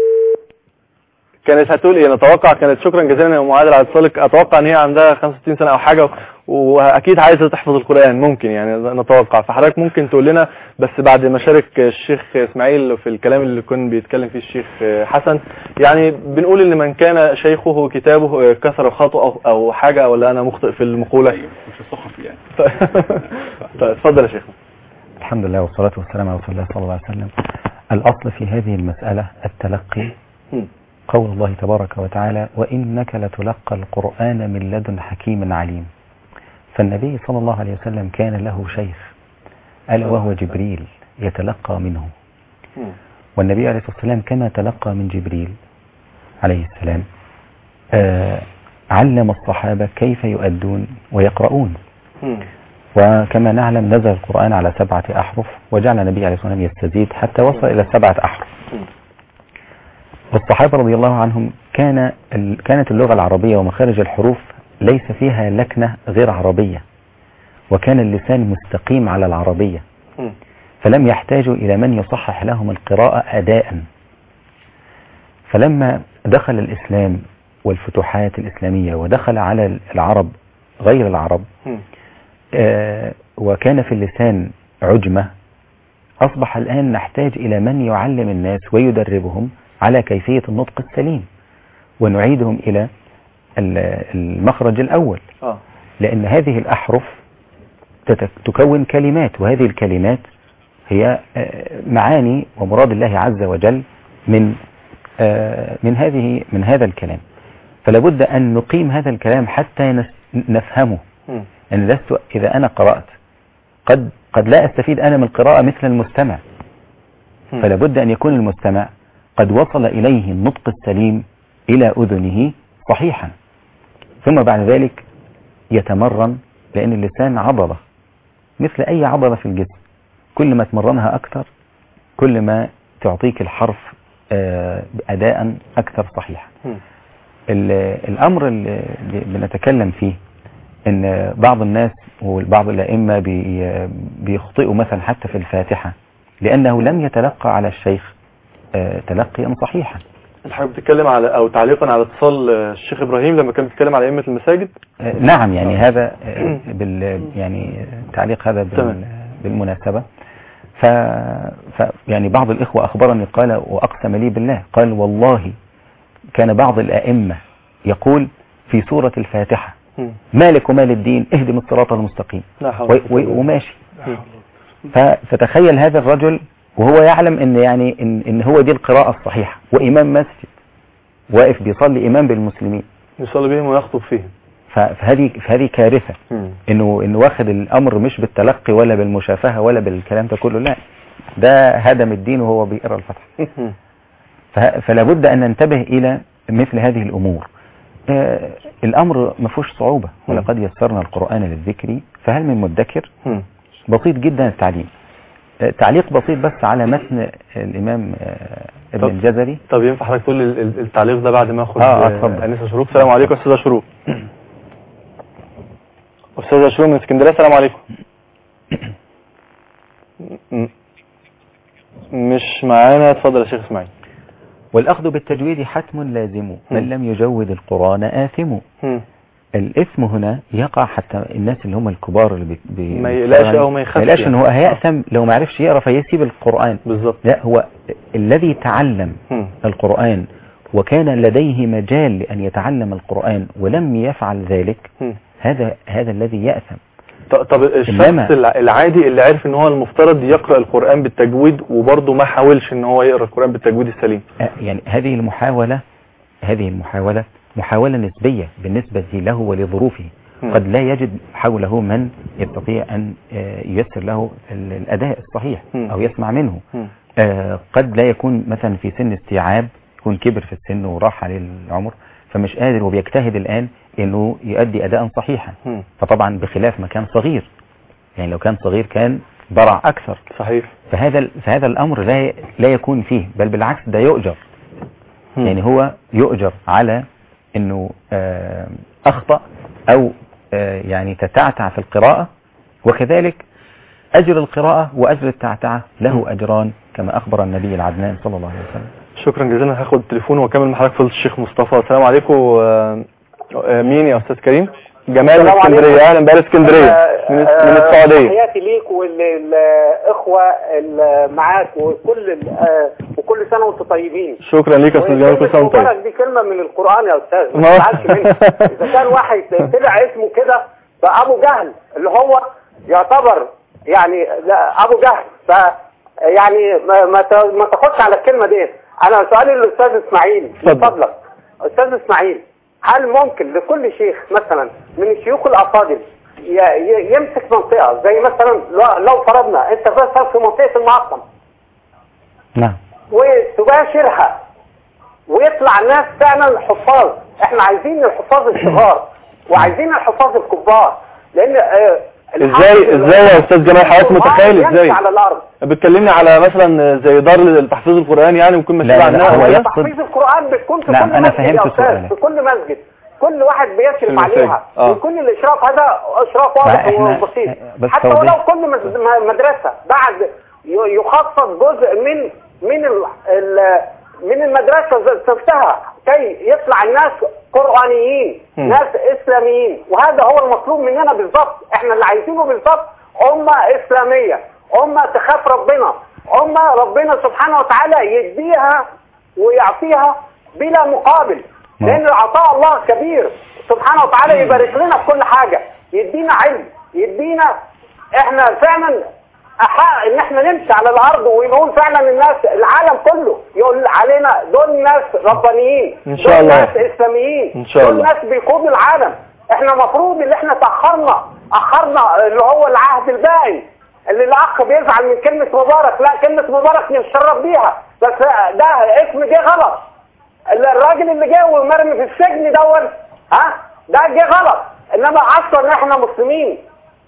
كانت هتقول ايه نتوقع كانت شكرا جزيلا يا ام عادل على اتصالك اتوقع ان هي عندها 65 سنه او حاجه واكيد عايزه تحفظ القران ممكن يعني نتوقع فحضرتك ممكن تقول لنا بس بعد ما شارك الشيخ اسماعيل في الكلام اللي كان بيتكلم فيه الشيخ حسن يعني بنقول ان من كان شيخه كتابه كسر الخطأ او او حاجه ولا انا مخطئ في المقوله مش الصحفي يعني طيب اتفضل يا شيخنا الحمد لله والصلاة والسلام على رسول الله صلى الله عليه وسلم الأصل في هذه المسألة التلقي مم. قول الله تبارك وتعالى وإنك لتلقى القرآن من لدن حكيم عليم فالنبي صلى الله عليه وسلم كان له شيخ ألا وهو جبريل يتلقى منه مم. والنبي عليه الصلاة والسلام كما تلقى من جبريل عليه السلام آه علم الصحابة كيف يؤدون ويقرؤون مم. وكما نعلم نزل القرآن على سبعة أحرف وجعل النبي عليه الصلاة والسلام يستزيد حتى وصل إلى سبعة أحرف مم. والصحابة رضي الله عنهم كان ال- كانت اللغة العربية ومخارج الحروف ليس فيها لكنة غير عربية وكان اللسان مستقيم على العربية مم. فلم يحتاجوا إلى من يصحح لهم القراءة أداء فلما دخل الإسلام والفتوحات الإسلامية ودخل على العرب غير العرب مم. آه، وكان في اللسان عجمة أصبح الآن نحتاج إلى من يعلم الناس ويدربهم على كيفية النطق السليم ونعيدهم إلى ال- المخرج الأول اه لأن هذه الأحرف تت- تكون كلمات وهذه الكلمات هي آه، معاني ومراد الله عز وجل من آه، من هذه من هذا الكلام فلا بد أن نقيم هذا الكلام حتى نس- نفهمه مم. أن لست إذا أنا قرأت قد قد لا أستفيد أنا من القراءة مثل المستمع مم. فلا بد أن يكون المستمع قد وصل إليه النطق السليم إلى أذنه صحيحا ثم بعد ذلك يتمرن لأن اللسان عضلة مثل أي عضلة في الجسم كل ما تمرنها أكثر كل ما تعطيك الحرف آه، أداء أكثر صحيحا مم. ال- الأمر اللي بنتكلم فيه ان بعض الناس وبعض الائمه بي- بيخطئوا مثلا حتى في الفاتحه لانه لم يتلقى على الشيخ آه، تلقيا صحيحا حضرتك بتتكلم على او تعليقا على اتصال آه، الشيخ ابراهيم لما كان بيتكلم على ائمه المساجد آه، نعم يعني هذا آه، بال يعني تعليق هذا تمام. بال بالمناسبه ف, ف يعني بعض الاخوه اخبرني قال واقسم لي بالله قال والله كان بعض الائمه يقول في سوره الفاتحه مم. مالك ومال الدين اهدم الصراط المستقيم لا حول و- ولا قوة إلا و- بالله. وماشي مم. ف- فتخيل هذا الرجل وهو يعلم ان يعني ان, إن هو دي القراءة الصحيحة وامام مسجد واقف بيصلي امام بالمسلمين يصلي بهم ويخطب فيهم ف- فهذه فهذه كارثة مم. انه انه واخد الامر مش بالتلقي ولا بالمشافهة ولا بالكلام ده كله لا ده هدم الدين وهو بيقرا الفتح مم. ف- فلا بد ان ننتبه الى مثل هذه الامور آه الامر ما فيهوش صعوبه مم. ولقد يسرنا القران للذكر فهل من مدكر مم. بسيط جدا التعليم آه تعليق بسيط بس على متن الامام آه ابن طب- الجزري طب ينفع حضرتك تقول ال- ال- التعليق ده بعد ما اخد آه، آه، اتفضل. انسه شروق السلام عليكم يا استاذه شروق استاذه شروق من اسكندريه السلام عليكم م- مش معانا اتفضل يا شيخ اسماعيل والاخذ بالتجويد حتم لازم مم. من لم يجود القران آثم مم. الاسم هنا يقع حتى الناس اللي هم الكبار اللي بي بي ما يقلقش أو ما يخافش ما يقلقش يعني. ان هو هيأثم لو ما عرفش يقرا فيسيب القرآن بالظبط لا هو الذي تعلم مم. القرآن وكان لديه مجال لأن يتعلم القرآن ولم يفعل ذلك مم. هذا هذا الذي يأثم ط- طب الشخص إنما- الع- العادي اللي عارف ان هو المفترض يقرأ القرآن بالتجويد وبرضه ما حاولش ان هو يقرأ القرآن بالتجويد السليم آه، يعني هذه المحاولة هذه المحاولة محاولة نسبية بالنسبة له ولظروفه مم. قد لا يجد حوله من يستطيع أن آه، ييسر له ال- الأداء الصحيح مم. أو يسمع منه مم. آه، قد لا يكون مثلا في سن استيعاب يكون كبر في السن وراح عليه العمر فمش قادر وبيجتهد الآن انه يؤدي اداء صحيحا مم. فطبعا بخلاف ما كان صغير يعني لو كان صغير كان برع اكثر صحيح فهذا ال- فهذا الامر لا لا يكون فيه بل بالعكس ده يؤجر مم. يعني هو يؤجر على انه آه، اخطا او آه، يعني تتعتع في القراءه وكذلك اجر القراءه واجر التعتعه له اجران كما اخبر النبي العدنان صلى الله عليه وسلم شكرا جزيلا هاخد التليفون واكمل مع حضرتك فضيله الشيخ مصطفى السلام عليكم آه، آه، مين يا استاذ كريم جمال من السلام اسكندريه عليكم. اهلا بقى اسكندريه من, من السعوديه تحياتي ليك والاخوه اللي معاك وكل ال- آه، وكل سنه وانتم طيبين شكرا ليك يا استاذ جمال كل سنه وانت مبارك طيب دي كلمه من القران يا استاذ ما- ما تزعلش مني اذا كان واحد طلع اسمه كده فابو جهل اللي هو يعتبر يعني لا ابو جهل ف يعني ما ما ت- ما تاخدش على الكلمه دي انا سؤالي للاستاذ اسماعيل من اتفضل. فضلك استاذ اسماعيل هل ممكن لكل شيخ مثلا من الشيوخ الافاضل ي- ي- يمسك منطقه زي مثلا لو- لو فرضنا انت بس في منطقه المعقم نعم وتباشرها ويطلع ناس فعلا حفاظ احنا عايزين الحفاظ الصغار وعايزين الحفاظ الكبار لان آه، ازاي ازاي يا استاذ جمال حضرتك متخيل يمشي ازاي على الارض بتكلمني على مثلا زي دار لتحفيظ القران يعني ممكن لا، مسؤول لا، عنها هو ولا؟ يقصد- تحفيظ القرآن بتكون في نعم، كل أنا مسجد فهمت يا أستاذ، سؤالك. في كل مسجد كل واحد بيشرف المساجد. عليها آه. ويكون الإشراف هذا إشراف واضح لا، إحنا- وبسيط بس حتى توضيح. ولو كل مز- م- مدرسة بعد ي- يخصص جزء من من ال ال من المدرسة ذات نفسها كي يطلع الناس قرآنيين مم. ناس إسلاميين وهذا هو المطلوب مننا بالضبط احنا اللي عايزينه بالضبط أمة إسلامية أمة تخاف ربنا أمة ربنا سبحانه وتعالى يديها ويعطيها بلا مقابل نعم. لأن عطاء الله كبير سبحانه وتعالى يبارك لنا في كل حاجة يدينا علم يدينا احنا فعلا أحق ان احنا نمشي على الارض ونقول فعلا الناس العالم كله يقول علينا دول ناس ربانيين إن شاء دول الله. ناس اسلاميين إن شاء دول الله. ناس بيقودوا العالم احنا مفروض ان احنا تاخرنا اخرنا اللي هو العهد البائن اللي الاخ بيزعل من كلمة مبارك لا كلمة مبارك نتشرف بيها بس ده اسم جه غلط الراجل اللي جه ومرمي في السجن دون ها ده جه غلط انما اصلا احنا مسلمين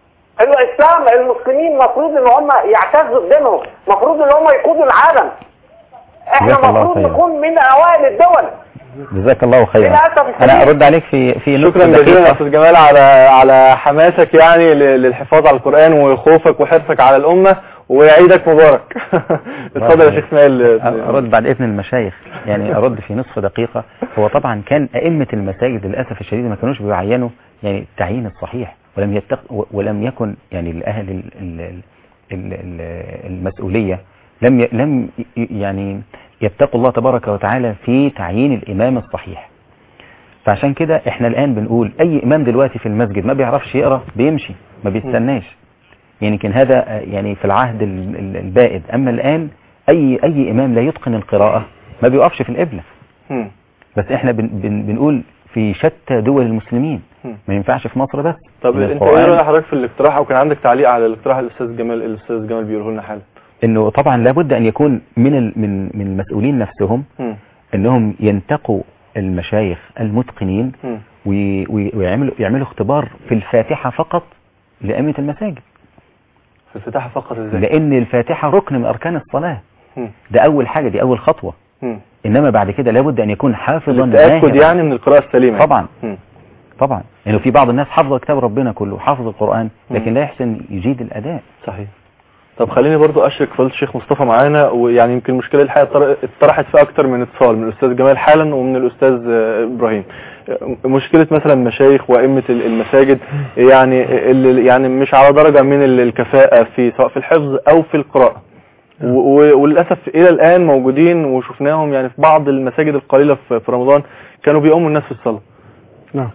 الاسلام المسلمين المفروض ان هم يعتزوا بدينهم المفروض ان هم يقودوا العالم احنا جزاك الله المفروض خيرا. نكون من اوائل الدول جزاك الله خيرا للأسف الشديد. انا ارد عليك في في نقطه شكرا جزيلا يا دقيقه استاذ جمال على على حماسك يعني ل- للحفاظ على القران وخوفك وحرصك على الامه وعيدك مبارك اتفضل يا شيخ اسماعيل ارد بعد اذن المشايخ يعني ارد في نصف دقيقه هو طبعا كان ائمه المساجد للاسف الشديد ما كانوش بيعينوا يعني التعيين الصحيح ولم يتق ولم يكن يعني الاهل ال- ال- ال- ال- المسؤوليه لم ي- لم ي- يعني يتقوا الله تبارك وتعالى في تعيين الامام الصحيح فعشان كده احنا الان بنقول اي امام دلوقتي في المسجد ما بيعرفش يقرا بيمشي ما بيستناش يعني كان هذا آه، يعني في العهد ال- ال- البائد اما الان اي اي امام لا يتقن القراءه ما بيقفش في القبله مم. بس احنا بن بن بنقول في شتى دول المسلمين مم. ما ينفعش في مصر بس طب إن انت القرآن- ايه راي حضرتك في الاقتراح او كان عندك تعليق على الاقتراح الاستاذ جمال الاستاذ جمال بيقوله لنا حالا انه طبعا لابد ان يكون من ال- من من المسؤولين نفسهم مم. انهم ينتقوا المشايخ المتقنين مم. وي- وي- ويعملوا يعملوا اختبار في الفاتحة فقط لأئمة المساجد في الفتاحة فقط ازاي لأن الفاتحة ركن من أركان الصلاة مم. ده أول حاجة دي أول خطوة مم. إنما بعد كده لابد أن يكون حافظا التأكد ماهرا. يعني من القراءة السليمة طبعا مم. طبعا لأنه في بعض الناس حافظ كتاب ربنا كله حافظ القرآن لكن مم. لا يحسن يجيد الأداء صحيح طب خليني برضو اشرك فضيله الشيخ مصطفى معانا ويعني يمكن المشكله الحقيقه اتطر- اتطرحت في اكتر من اتصال من الاستاذ جمال حالا ومن الاستاذ آه، ابراهيم آه، مشكله مثلا مشايخ وائمه ال- المساجد يعني اللي يعني مش على درجه من ال- الكفاءه في سواء في الحفظ او في القراءه و- و- وللاسف الى الان موجودين وشفناهم يعني في بعض المساجد القليله في في رمضان كانوا بيقوموا الناس في الصلاه نعم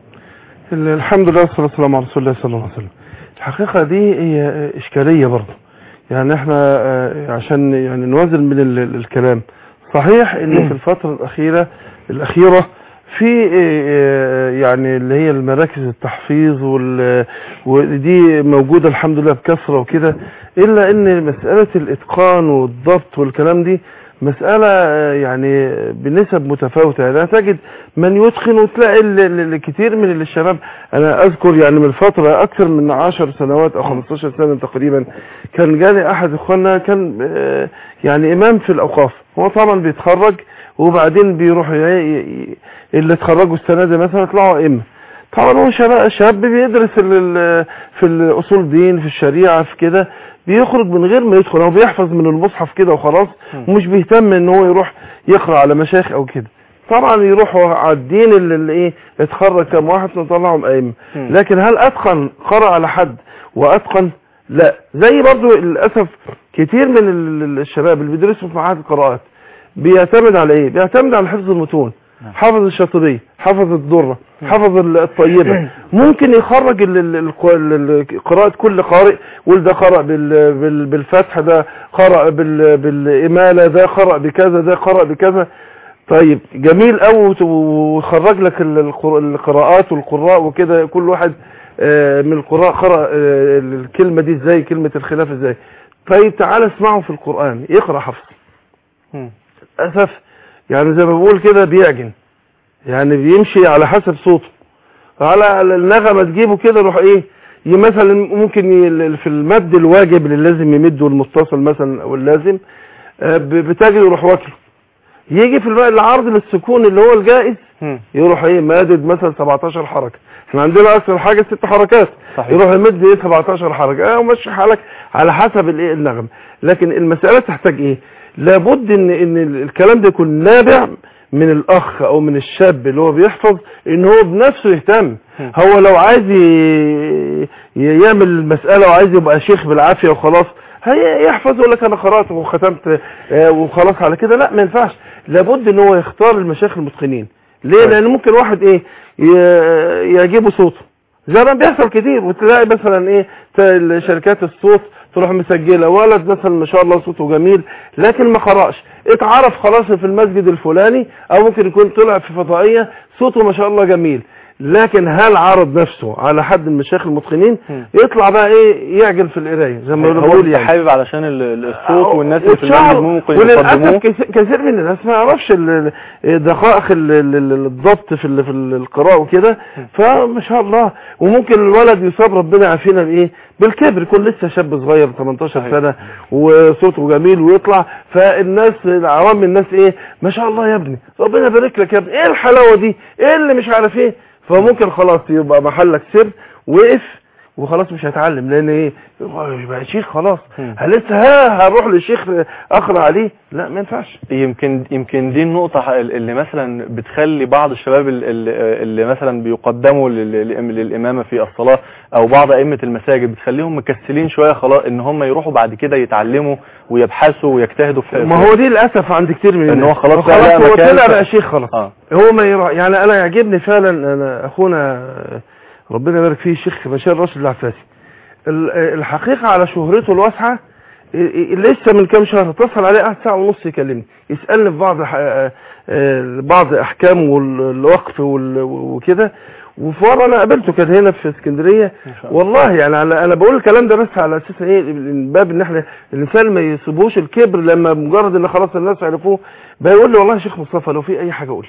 ال- الحمد لله والصلاة والسلام على رسول الله صلى الله عليه وسلم الحقيقة دي هي إشكالية برضه يعني احنا آه، عشان يعني نوازن من ال- ال- الكلام صحيح ان في الفترة الأخيرة الأخيرة في آه، يعني اللي هي المراكز التحفيظ وال- ودي موجودة الحمد لله بكثرة وكده إلا ان مسألة الإتقان والضبط والكلام دي مسألة آه، يعني بنسب متفاوتة يعني تجد من يتقن وتلاقي ال- ال- الكثير من الشباب أنا أذكر يعني من فترة أكثر من عشر سنوات أو 15 سنة تقريبا كان جالي أحد إخواننا كان آه، يعني إمام في الأوقاف هو طبعا بيتخرج وبعدين بيروح ي- ي- اللي اتخرجوا السنة دي مثلا يطلعوا أئمة طبعا هو شباب شاب بيدرس ال- ال- في الاصول دين في الشريعه في كده بيخرج من غير ما يدخل هو بيحفظ من المصحف كده وخلاص ومش بيهتم ان هو يروح يقرا على مشايخ او كده طبعا يروحوا على الدين اللي, اللي ايه اتخرج كام واحد نطلعهم ائمه مم. لكن هل اتقن قرأ على حد واتقن لا زي برضو للاسف كتير من ال- ال- الشباب اللي بيدرسوا في معاهد القراءات بيعتمد على ايه بيعتمد على حفظ المتون حفظ الشاطبية حفظ الدرة حفظ ال- الطيبة ممكن يخرج ال- ال- الق- ال- ال- قراءة كل قارئ يقول ده قرأ بال- بال- بالفتح ده قرأ بال- بالإمالة ده قرأ بكذا ده قرأ بكذا طيب جميل قوي وخرج لك ال- القر- القراءات والقراء وكده كل واحد آه، من القراء قرأ آه، الكلمة دي ازاي كلمة الخلاف ازاي طيب تعال اسمعه في القرآن يقرأ حفظ مم. للأسف يعني زي ما بقول كده بيعجن يعني بيمشي على حسب صوته على على النغمة تجيبه كده روح ايه ي- مثلا ممكن ي- في المد الواجب اللي لازم يمده المتصل مثلا او اللازم آه، ب- بتجري يروح واكله يجي في الوقت العرض للسكون اللي هو الجائز مم. يروح ايه مادد مثلا 17 حركة احنا عندنا اكثر حاجة ست حركات صحيح. يروح يمد ايه 17 حركة اه ومشي حالك على حسب الايه النغم لكن المسألة تحتاج ايه لابد ان ان ال- الكلام ده يكون نابع من الاخ او من الشاب اللي هو بيحفظ ان هو بنفسه يهتم مم. هو لو عايز ي- ي- يعمل المسألة وعايز يبقى شيخ بالعافية وخلاص هي يحفظ يقول لك انا قرأت وختمت آه، وخلاص على كده لا ما ينفعش لابد ان هو يختار المشايخ المتقنين ليه طيب. لان ممكن واحد ايه ي- يعجبه صوته زي ما بيحصل كتير وتلاقي مثلا ايه ت- شركات الصوت تروح مسجله ولد مثلا ما شاء الله صوته جميل لكن ما قرأش اتعرف خلاص في المسجد الفلاني او ممكن يكون طلع في فضائيه صوته ما شاء الله جميل لكن هل عرض نفسه على حد من المشايخ المتقنين مم. يطلع بقى ايه يعجل في القرايه زي ما هو بنقول انت يعني حابب علشان ال- ال- الصوت والناس اللي في واتشهر. المسجد ممكن وللاسف يقدموه كثير- كثير من الناس ما يعرفش ال- ال- دقائق ال- ال- ال- الضبط في ال- في ال- القراءه وكده فما شاء الله وممكن الولد يصاب ربنا يعافينا بايه بالكبر يكون لسه شاب صغير 18 صحيح. سنه وصوته جميل ويطلع فالناس عوام الناس ايه ما شاء الله يا ابني ربنا يبارك لك يا ابني ايه الحلاوه دي ايه اللي مش عارف ايه فممكن خلاص يبقى محلك سر وقف وخلاص مش هيتعلم لان ايه يبقى شيخ خلاص مم. هل لسه ها هروح للشيخ اقرا عليه لا ما ينفعش يمكن يمكن دي النقطة اللي مثلا بتخلي بعض الشباب ال- ال- اللي مثلا بيقدموا لل- لل- للإمامة في الصلاة أو بعض أئمة المساجد بتخليهم مكسلين شوية خلاص إن هم يروحوا بعد كده يتعلموا ويبحثوا ويجتهدوا في ما هو دي للاسف عند كتير من إن الناس هو خلاص هو بقى لقى هو مكان طلع ف- بقى شيخ خلاص آه. هو ما يروح يعني انا يعجبني فعلا انا اخونا ربنا يبارك فيه الشيخ بشار راشد العفاسي ال- الحقيقه على شهرته الواسعه ال- ال- لسه من كام شهر اتصل عليه قعد ساعه ونص يكلمني يسالني في بعض ح- آه، آه، بعض احكام والوقف وال- وكده وفي مره انا قابلته كان هنا في اسكندريه ما شاء الله. والله يعني انا انا بقول الكلام ده بس على اساس ايه من باب ان احنا الانسان ما يسيبوش الكبر لما مجرد ان خلاص الناس عرفوه بيقول لي والله يا شيخ مصطفى لو في اي حاجه قول لي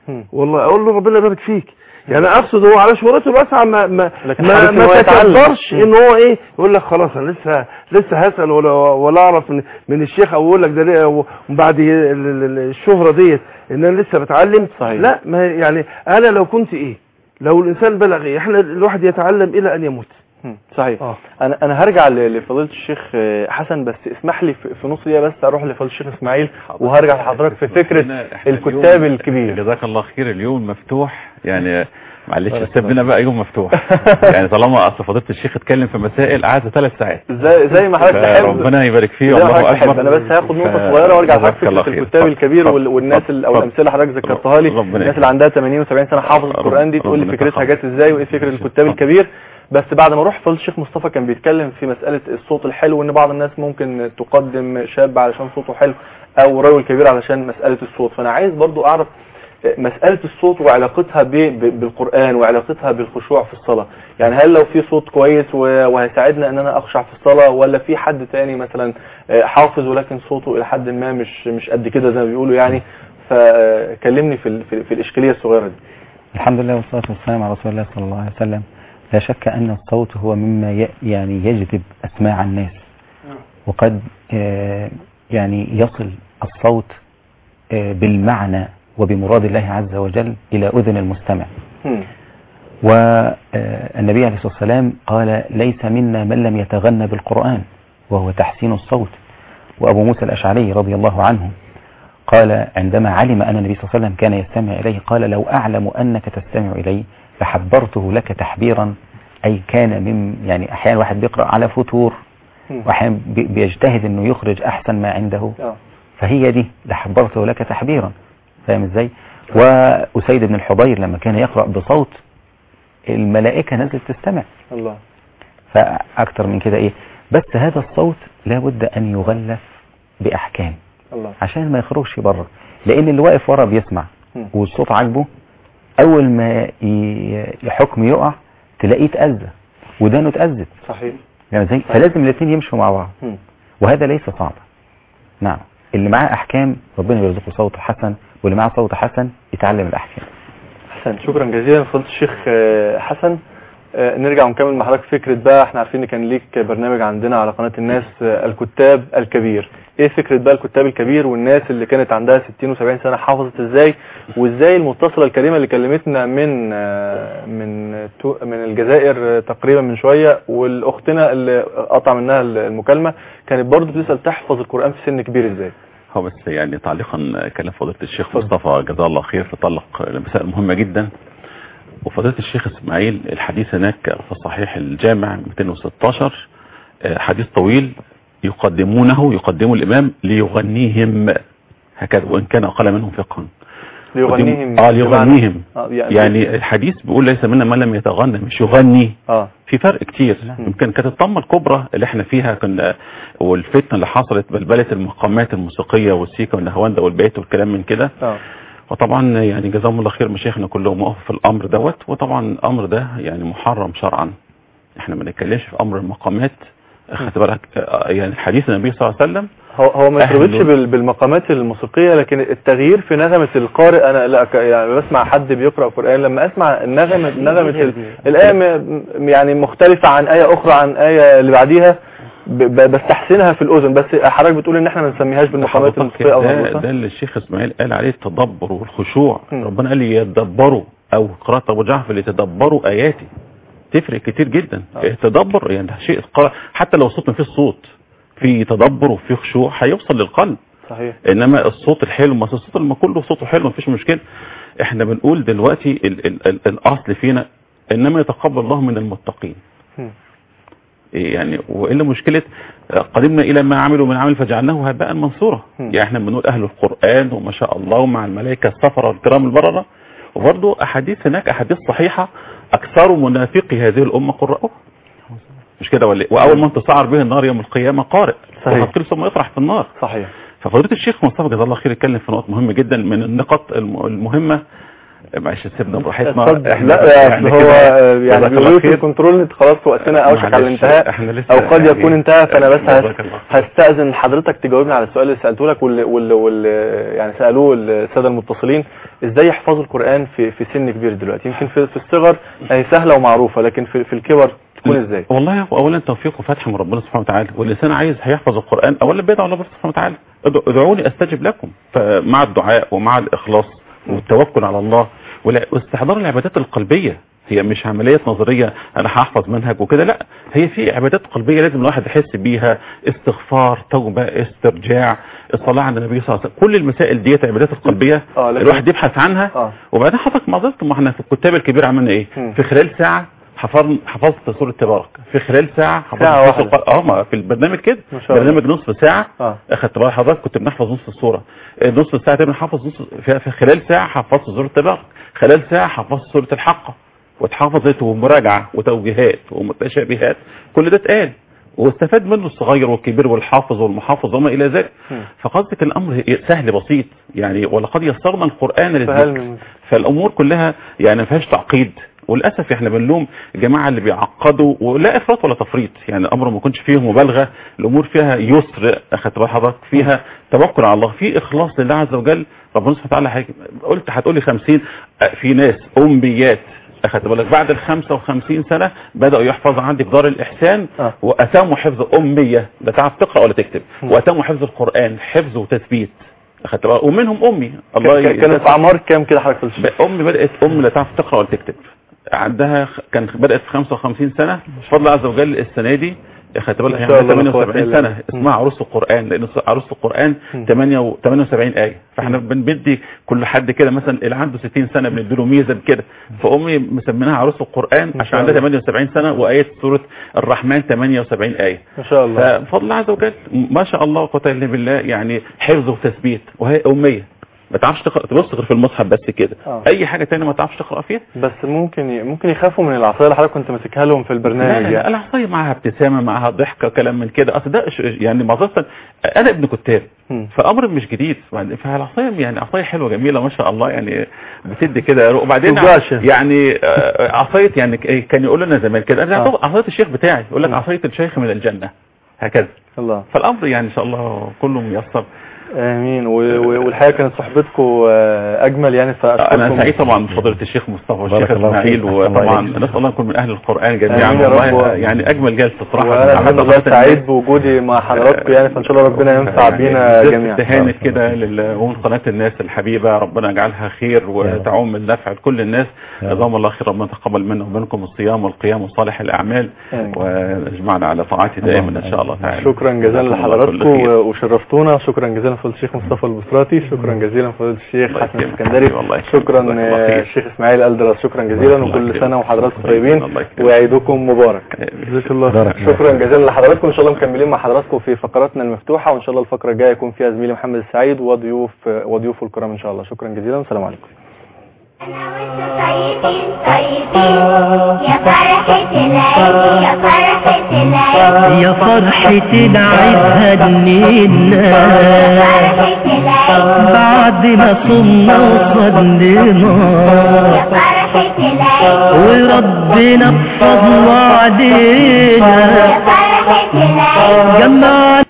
مم. والله اقول له ربنا يبارك فيك يعني اقصد هو على شهرته الواسعه ما ما لكن ما, حابب إن ما هو يتعلم. تكبرش مم. ان هو ايه يقول لك خلاص انا لسه لسه هسال ولا ولا اعرف من, من الشيخ او يقول لك ده ليه و- وبعد ال- ال- ال- الشهره ديت ان انا لسه بتعلم صحيح. لا ما هي- يعني انا لو كنت ايه لو الانسان بلغ ايه احنا الواحد يتعلم الى ان يموت مم. صحيح اه انا انا هرجع ل- لفضيله الشيخ آه، حسن بس اسمح لي في في نص دقيقه بس اروح لفضيله الشيخ اسماعيل وهرجع لحضرتك في فكره إحنا- إحنا الكتاب اليوم- الكبير جزاك الله خير اليوم مفتوح يعني معلش سيب لنا بقى يوم مفتوح يعني طالما اصل فضيله الشيخ اتكلم في مسائل قعدت ثلاث ساعات زي زي ما حضرتك تحب ربنا يبارك فيه زي ما والله حضرتك تحب. اكبر انا بس هاخد نقطه ف- صغيره وارجع جزاك لحضرتك الله فكره خير. الكتاب الكبير اتفضل. وال- والناس ال- او اتفضل. الامثله اللي حضرتك ذكرتها لي ربنا الناس يكرمك. اللي عندها 80 و70 سنه حافظ رب- القران دي تقول لي ربنا فكرتها يتقبل. جت ازاي وايه فكره الكتاب اتفضل. الكبير بس بعد ما اروح فضل الشيخ مصطفى كان بيتكلم في مساله الصوت الحلو وان بعض الناس ممكن تقدم شاب علشان صوته حلو او رجل كبير علشان مساله الصوت فانا عايز برضو اعرف مسألة الصوت وعلاقتها ب- ب- بالقرآن وعلاقتها بالخشوع في الصلاة يعني هل لو في صوت كويس و- وهيساعدنا ان انا اخشع في الصلاة ولا في حد تاني مثلا آه، حافظ ولكن صوته الى حد ما مش مش قد كده زي ما بيقولوا يعني فكلمني في ال- في, في الاشكالية الصغيرة دي الحمد لله والصلاة والسلام على رسول الله صلى الله عليه وسلم لا شك أن الصوت هو مما ي- يعني يجذب أسماع الناس وقد آه، يعني يصل الصوت آه، بالمعنى وبمراد الله عز وجل إلى أذن المستمع هم. والنبي عليه الصلاة والسلام قال ليس منا من لم يتغنى بالقرآن وهو تحسين الصوت وأبو موسى الأشعري رضي الله عنه قال عندما علم أن النبي صلى الله عليه وسلم كان يستمع إليه قال لو أعلم أنك تستمع إليه لحبرته لك تحبيرا أي كان من يعني أحيانا واحد بيقرأ على فتور هم. وأحيانا بي- بيجتهد أنه يخرج أحسن ما عنده آه. فهي دي لحبرته لك تحبيرا فاهم ازاي وأسيد بن الحضير لما كان يقرأ بصوت الملائكة نزلت تستمع الله فأكتر من كده إيه بس هذا الصوت لابد أن يغلف بأحكام الله عشان ما يخرجش بره لأن اللي واقف ورا بيسمع مم. والصوت عاجبه أول ما ي- حكم يقع تلاقيه اتأذى ودانه اتأذت صحيح يعني زي فلازم الاثنين يمشوا مع بعض هم. وهذا ليس صعبا نعم اللي معاه أحكام ربنا يرزقه صوت حسن واللي معاه صوت حسن يتعلم الأحكام حسن شكرا جزيلا فضيله الشيخ آه، حسن آه، نرجع ونكمل مع حضرتك فكرة بقى احنا عارفين ان كان ليك برنامج عندنا على قناة الناس آه، الكتاب الكبير ايه فكرة بقى الكتاب الكبير والناس اللي كانت عندها 60 و70 سنة حافظت ازاي وازاي المتصلة الكريمة اللي كلمتنا من آه، من تو- من الجزائر آه، تقريبا من شوية والاختنا اللي قطع منها المكالمة كانت برضو بتسأل تحفظ القرآن في سن كبير ازاي هو بس يعني تعليقا كلام فضيلة الشيخ مصطفى جزاه الله خير فطلق مسائل مهمة جدا وفضيلة الشيخ اسماعيل الحديث هناك في الصحيح الجامع 216 آه، حديث طويل يقدمونه يقدمه الإمام ليغنيهم هكذا وإن كان أقل منهم فقها ليغنيهم اه ليغنيهم آه، يعني الحديث بيقول ليس منا من لم يتغنى مش يغني اه في فرق كتير يمكن كانت الطامة الكبرى اللي احنا فيها كنا والفتنة اللي حصلت بلبلة المقامات الموسيقية والسيكا والنهواندا والبيت والكلام من كده اه وطبعا يعني جزاهم الله خير مشايخنا كلهم وقفوا في الامر دوت وطبعا الامر ده يعني محرم شرعا احنا ما نتكلمش في امر المقامات خدت بالك آه، يعني الحديث النبي صلى الله عليه وسلم هو هو ما أهل يرتبطش دول. بال- بالمقامات الموسيقية لكن التغيير في نغمة القارئ انا لا ك- يعني بسمع حد بيقرأ قرآن لما اسمع النغمة نغمة ال- الآية م- يعني مختلفة عن آية اخرى عن آية اللي بعديها ب- ب- بستحسنها في الاذن بس حضرتك بتقول ان احنا ما نسميهاش بالمقامات حضرتك الموسيقية او ده, المربوطة ده اللي الشيخ اسماعيل قال عليه التدبر والخشوع مم. ربنا قال لي يتدبروا او قراءة ابو جعفر يتدبروا اياتي تفرق كتير جدا آه. التدبر يعني ده شيء قرأ حتى لو الصوت ما فيه صوت في تدبر وفي خشوع هيوصل للقلب صحيح انما الصوت الحلو ما الصوت لما كله صوته حلو مفيش مشكله احنا بنقول دلوقتي ال ال ال الاصل فينا انما يتقبل الله من المتقين مم. إيه يعني والا مشكله آه، قدمنا الى ما عملوا من عمل فجعلناه هباء منصورا مم. يعني احنا بنقول اهل القران وما شاء الله ومع الملائكه السفره الكرام البرره وبرضه احاديث هناك احاديث صحيحه اكثر منافقي هذه الامه قرأوها مش كده ولا إيه؟ واول من تسعر به النار يوم القيامه قارئ صحيح. وقد قيل ثم يطرح في النار صحيح ففضيله الشيخ مصطفى جزاه الله خير اتكلم في نقط مهمه جدا من النقط الم- المهمه معلش سيبنا براحتنا اتفضل. احنا لا يعني اصل هو كده آه، يعني جزاك الله بيقولوا في خير. الكنترول انت خلاص وقتنا اوشك على معلش، الانتهاء احنا لسه او قد يعني- يكون انتهى فانا بس هس- جزاك الله. هستأذن حضرتك تجاوبني على السؤال اللي سألته لك واللي, واللي, واللي يعني سألوه السادة المتصلين ازاي يحفظوا القرآن في في سن كبير دلوقتي يمكن في, في الصغر هي سهلة ومعروفة لكن في, في الكبر تكون ازاي والله هو اولا توفيق وفتح من ربنا سبحانه وتعالى والانسان عايز هيحفظ القران اولا بيدعو الله سبحانه وتعالى ادعو- ادعوني استجب لكم فمع الدعاء ومع الاخلاص والتوكل على الله ولا- واستحضار العبادات القلبيه هي مش عملية نظرية أنا هحفظ منهج وكده لا هي في عبادات قلبية لازم الواحد يحس بيها استغفار توبة استرجاع الصلاة على النبي صلى الله عليه وسلم كل المسائل ديت العبادات القلبية آه، لكن- الواحد يبحث عنها اه وبعدين حضرتك ما ظلت ما احنا في الكتاب الكبير عملنا ايه مم. في خلال ساعة حفظ حفظت سورة تبارك في خلال ساعة حفظت ساعة سورة واحدة. الق- اه ما في البرنامج كده ما شاء الله. برنامج نصف ساعة اه اخدت بال حضرتك كنت بنحفظ نصف السورة آه، نصف الساعة تقريبا حفظ نص في في خلال ساعة حفظت سورة تبارك خلال ساعة حفظت سورة الحقة واتحفظت ومراجعة وتوجيهات ومتشابهات كل ده اتقال واستفاد منه الصغير والكبير والحافظ والمحافظ وما الى ذلك مم. فقصدك الامر سهل بسيط يعني ولقد يسرنا القران فهل للذكر من فالامور كلها يعني ما فيهاش تعقيد وللاسف احنا بنلوم الجماعه اللي بيعقدوا ولا افراط ولا تفريط يعني الامر ما يكونش فيه مبالغه الامور فيها يسر اخدت بال حضرتك فيها توكل على الله في اخلاص لله عز وجل ربنا سبحانه وتعالى هيك- قلت هتقولي 50 أه، في ناس اميات اخدت بالك بعد ال 55 سنه بداوا يحفظوا عندي في دار الاحسان آه. واتموا حفظ اميه لا تعرف تقرا ولا تكتب م. واتموا حفظ القران حفظ وتثبيت اخدت بالك ومنهم امي الله ي- كانت اعمار كام كده حضرتك في الشيخ امي بدات ام لا تعرف تقرا ولا تكتب عندها خ- كان بدات في 55 سنه بفضل الله عز وجل السنه دي خدت بالك ما هي شاء عندها الله، لا قوة 78 إلا سنه بالله. اسمها عروس القران لان عروس القران مم. 8 78 ايه فاحنا بندي كل حد كده مثلا اللي عنده 60 سنه بنديله ميزه بكده فامي مسميناها عروس القران ما عشان شاء عندها الله. 78 سنه وايه سوره الرحمن 78 ايه ما شاء الله فبفضل الله عز وجل ما شاء الله وقوة الا بالله يعني حفظ وتثبيت وهي اميه ما تعرفش تقرا تبص غير في المصحف بس كده آه. اي حاجه تانية ما تعرفش تقرا فيها بس ممكن ي... ممكن يخافوا من العصايه اللي حضرتك كنت ماسكها لهم في لا البرنامج لا يعني العصايه معاها ابتسامه معاها ضحكه كلام من كده اصل ده ش- يعني معذره انا ابن كتاب مم. فامر مش جديد فالعصايه يعني عصايه حلوه جميله ما شاء الله يعني بتدي كده وبعدين توجعش. يعني آه، عصايه يعني ك- كان يقول لنا زمان كده انا آه. عصايه الشيخ بتاعي يقول لك مم. عصايه الشيخ من الجنه هكذا الله فالامر يعني ان شاء الله كله ميسر امين و... و... والحقيقه كانت صحبتكم آه، اجمل يعني فاشكركم انا سعيد طبعا بفضيله الشيخ مصطفى والشيخ بارك الله اسماعيل فيك. الله وطبعا يجزيك. نسال الله نكون من اهل القران جميعا آمين يا رب. والله يعني اجمل جلسه صراحه وانا عملت الحمد لله حضرتك سعيد بوجودي مع حضراتكم يعني فان شاء الله ربنا ينفع بينا جميعا تهانت كده للأمور قناة الناس الحبيبة ربنا يجعلها خير وتعم النفع لكل الناس يا رب. جزاهم الله خير ربنا تقبل منا ومنكم الصيام والقيام وصالح الأعمال آمين. ويجمعنا على طاعته دائما إن شاء الله تعالى شكرا جزيلا جزاكم الله كل لحضراتكم خير. وشرفتونا شكرا جزيلا فضيله الشيخ مصطفى البصراتي شكرا جزيلا فضيله الشيخ الله حسن يكرمك. الاسكندري والله يكرمك. شكرا جزاك الله آه، خير. الشيخ اسماعيل الدرس شكرا جزيلا الله وكل يكرمك. سنه وحضراتكم الله طيبين يكرمك. وعيدكم مبارك جزاك الله بارك خير الله. شكرا جزيلا لحضراتكم ان شاء الله مكملين مع حضراتكم في فقراتنا المفتوحه وان شاء الله الفقره الجايه يكون فيها زميلي محمد السعيد وضيوف وضيوفه الكرام ان شاء الله شكرا جزيلا والسلام عليكم طيبين طيبين يا فرحة العيد يا فرحة العيد يا فرحة العيد هنينا فرحة العيد بعد ما صمنا وصلينا يا فرحة العيد وربنا بفضله يا علينا فرحة العيد جمعنا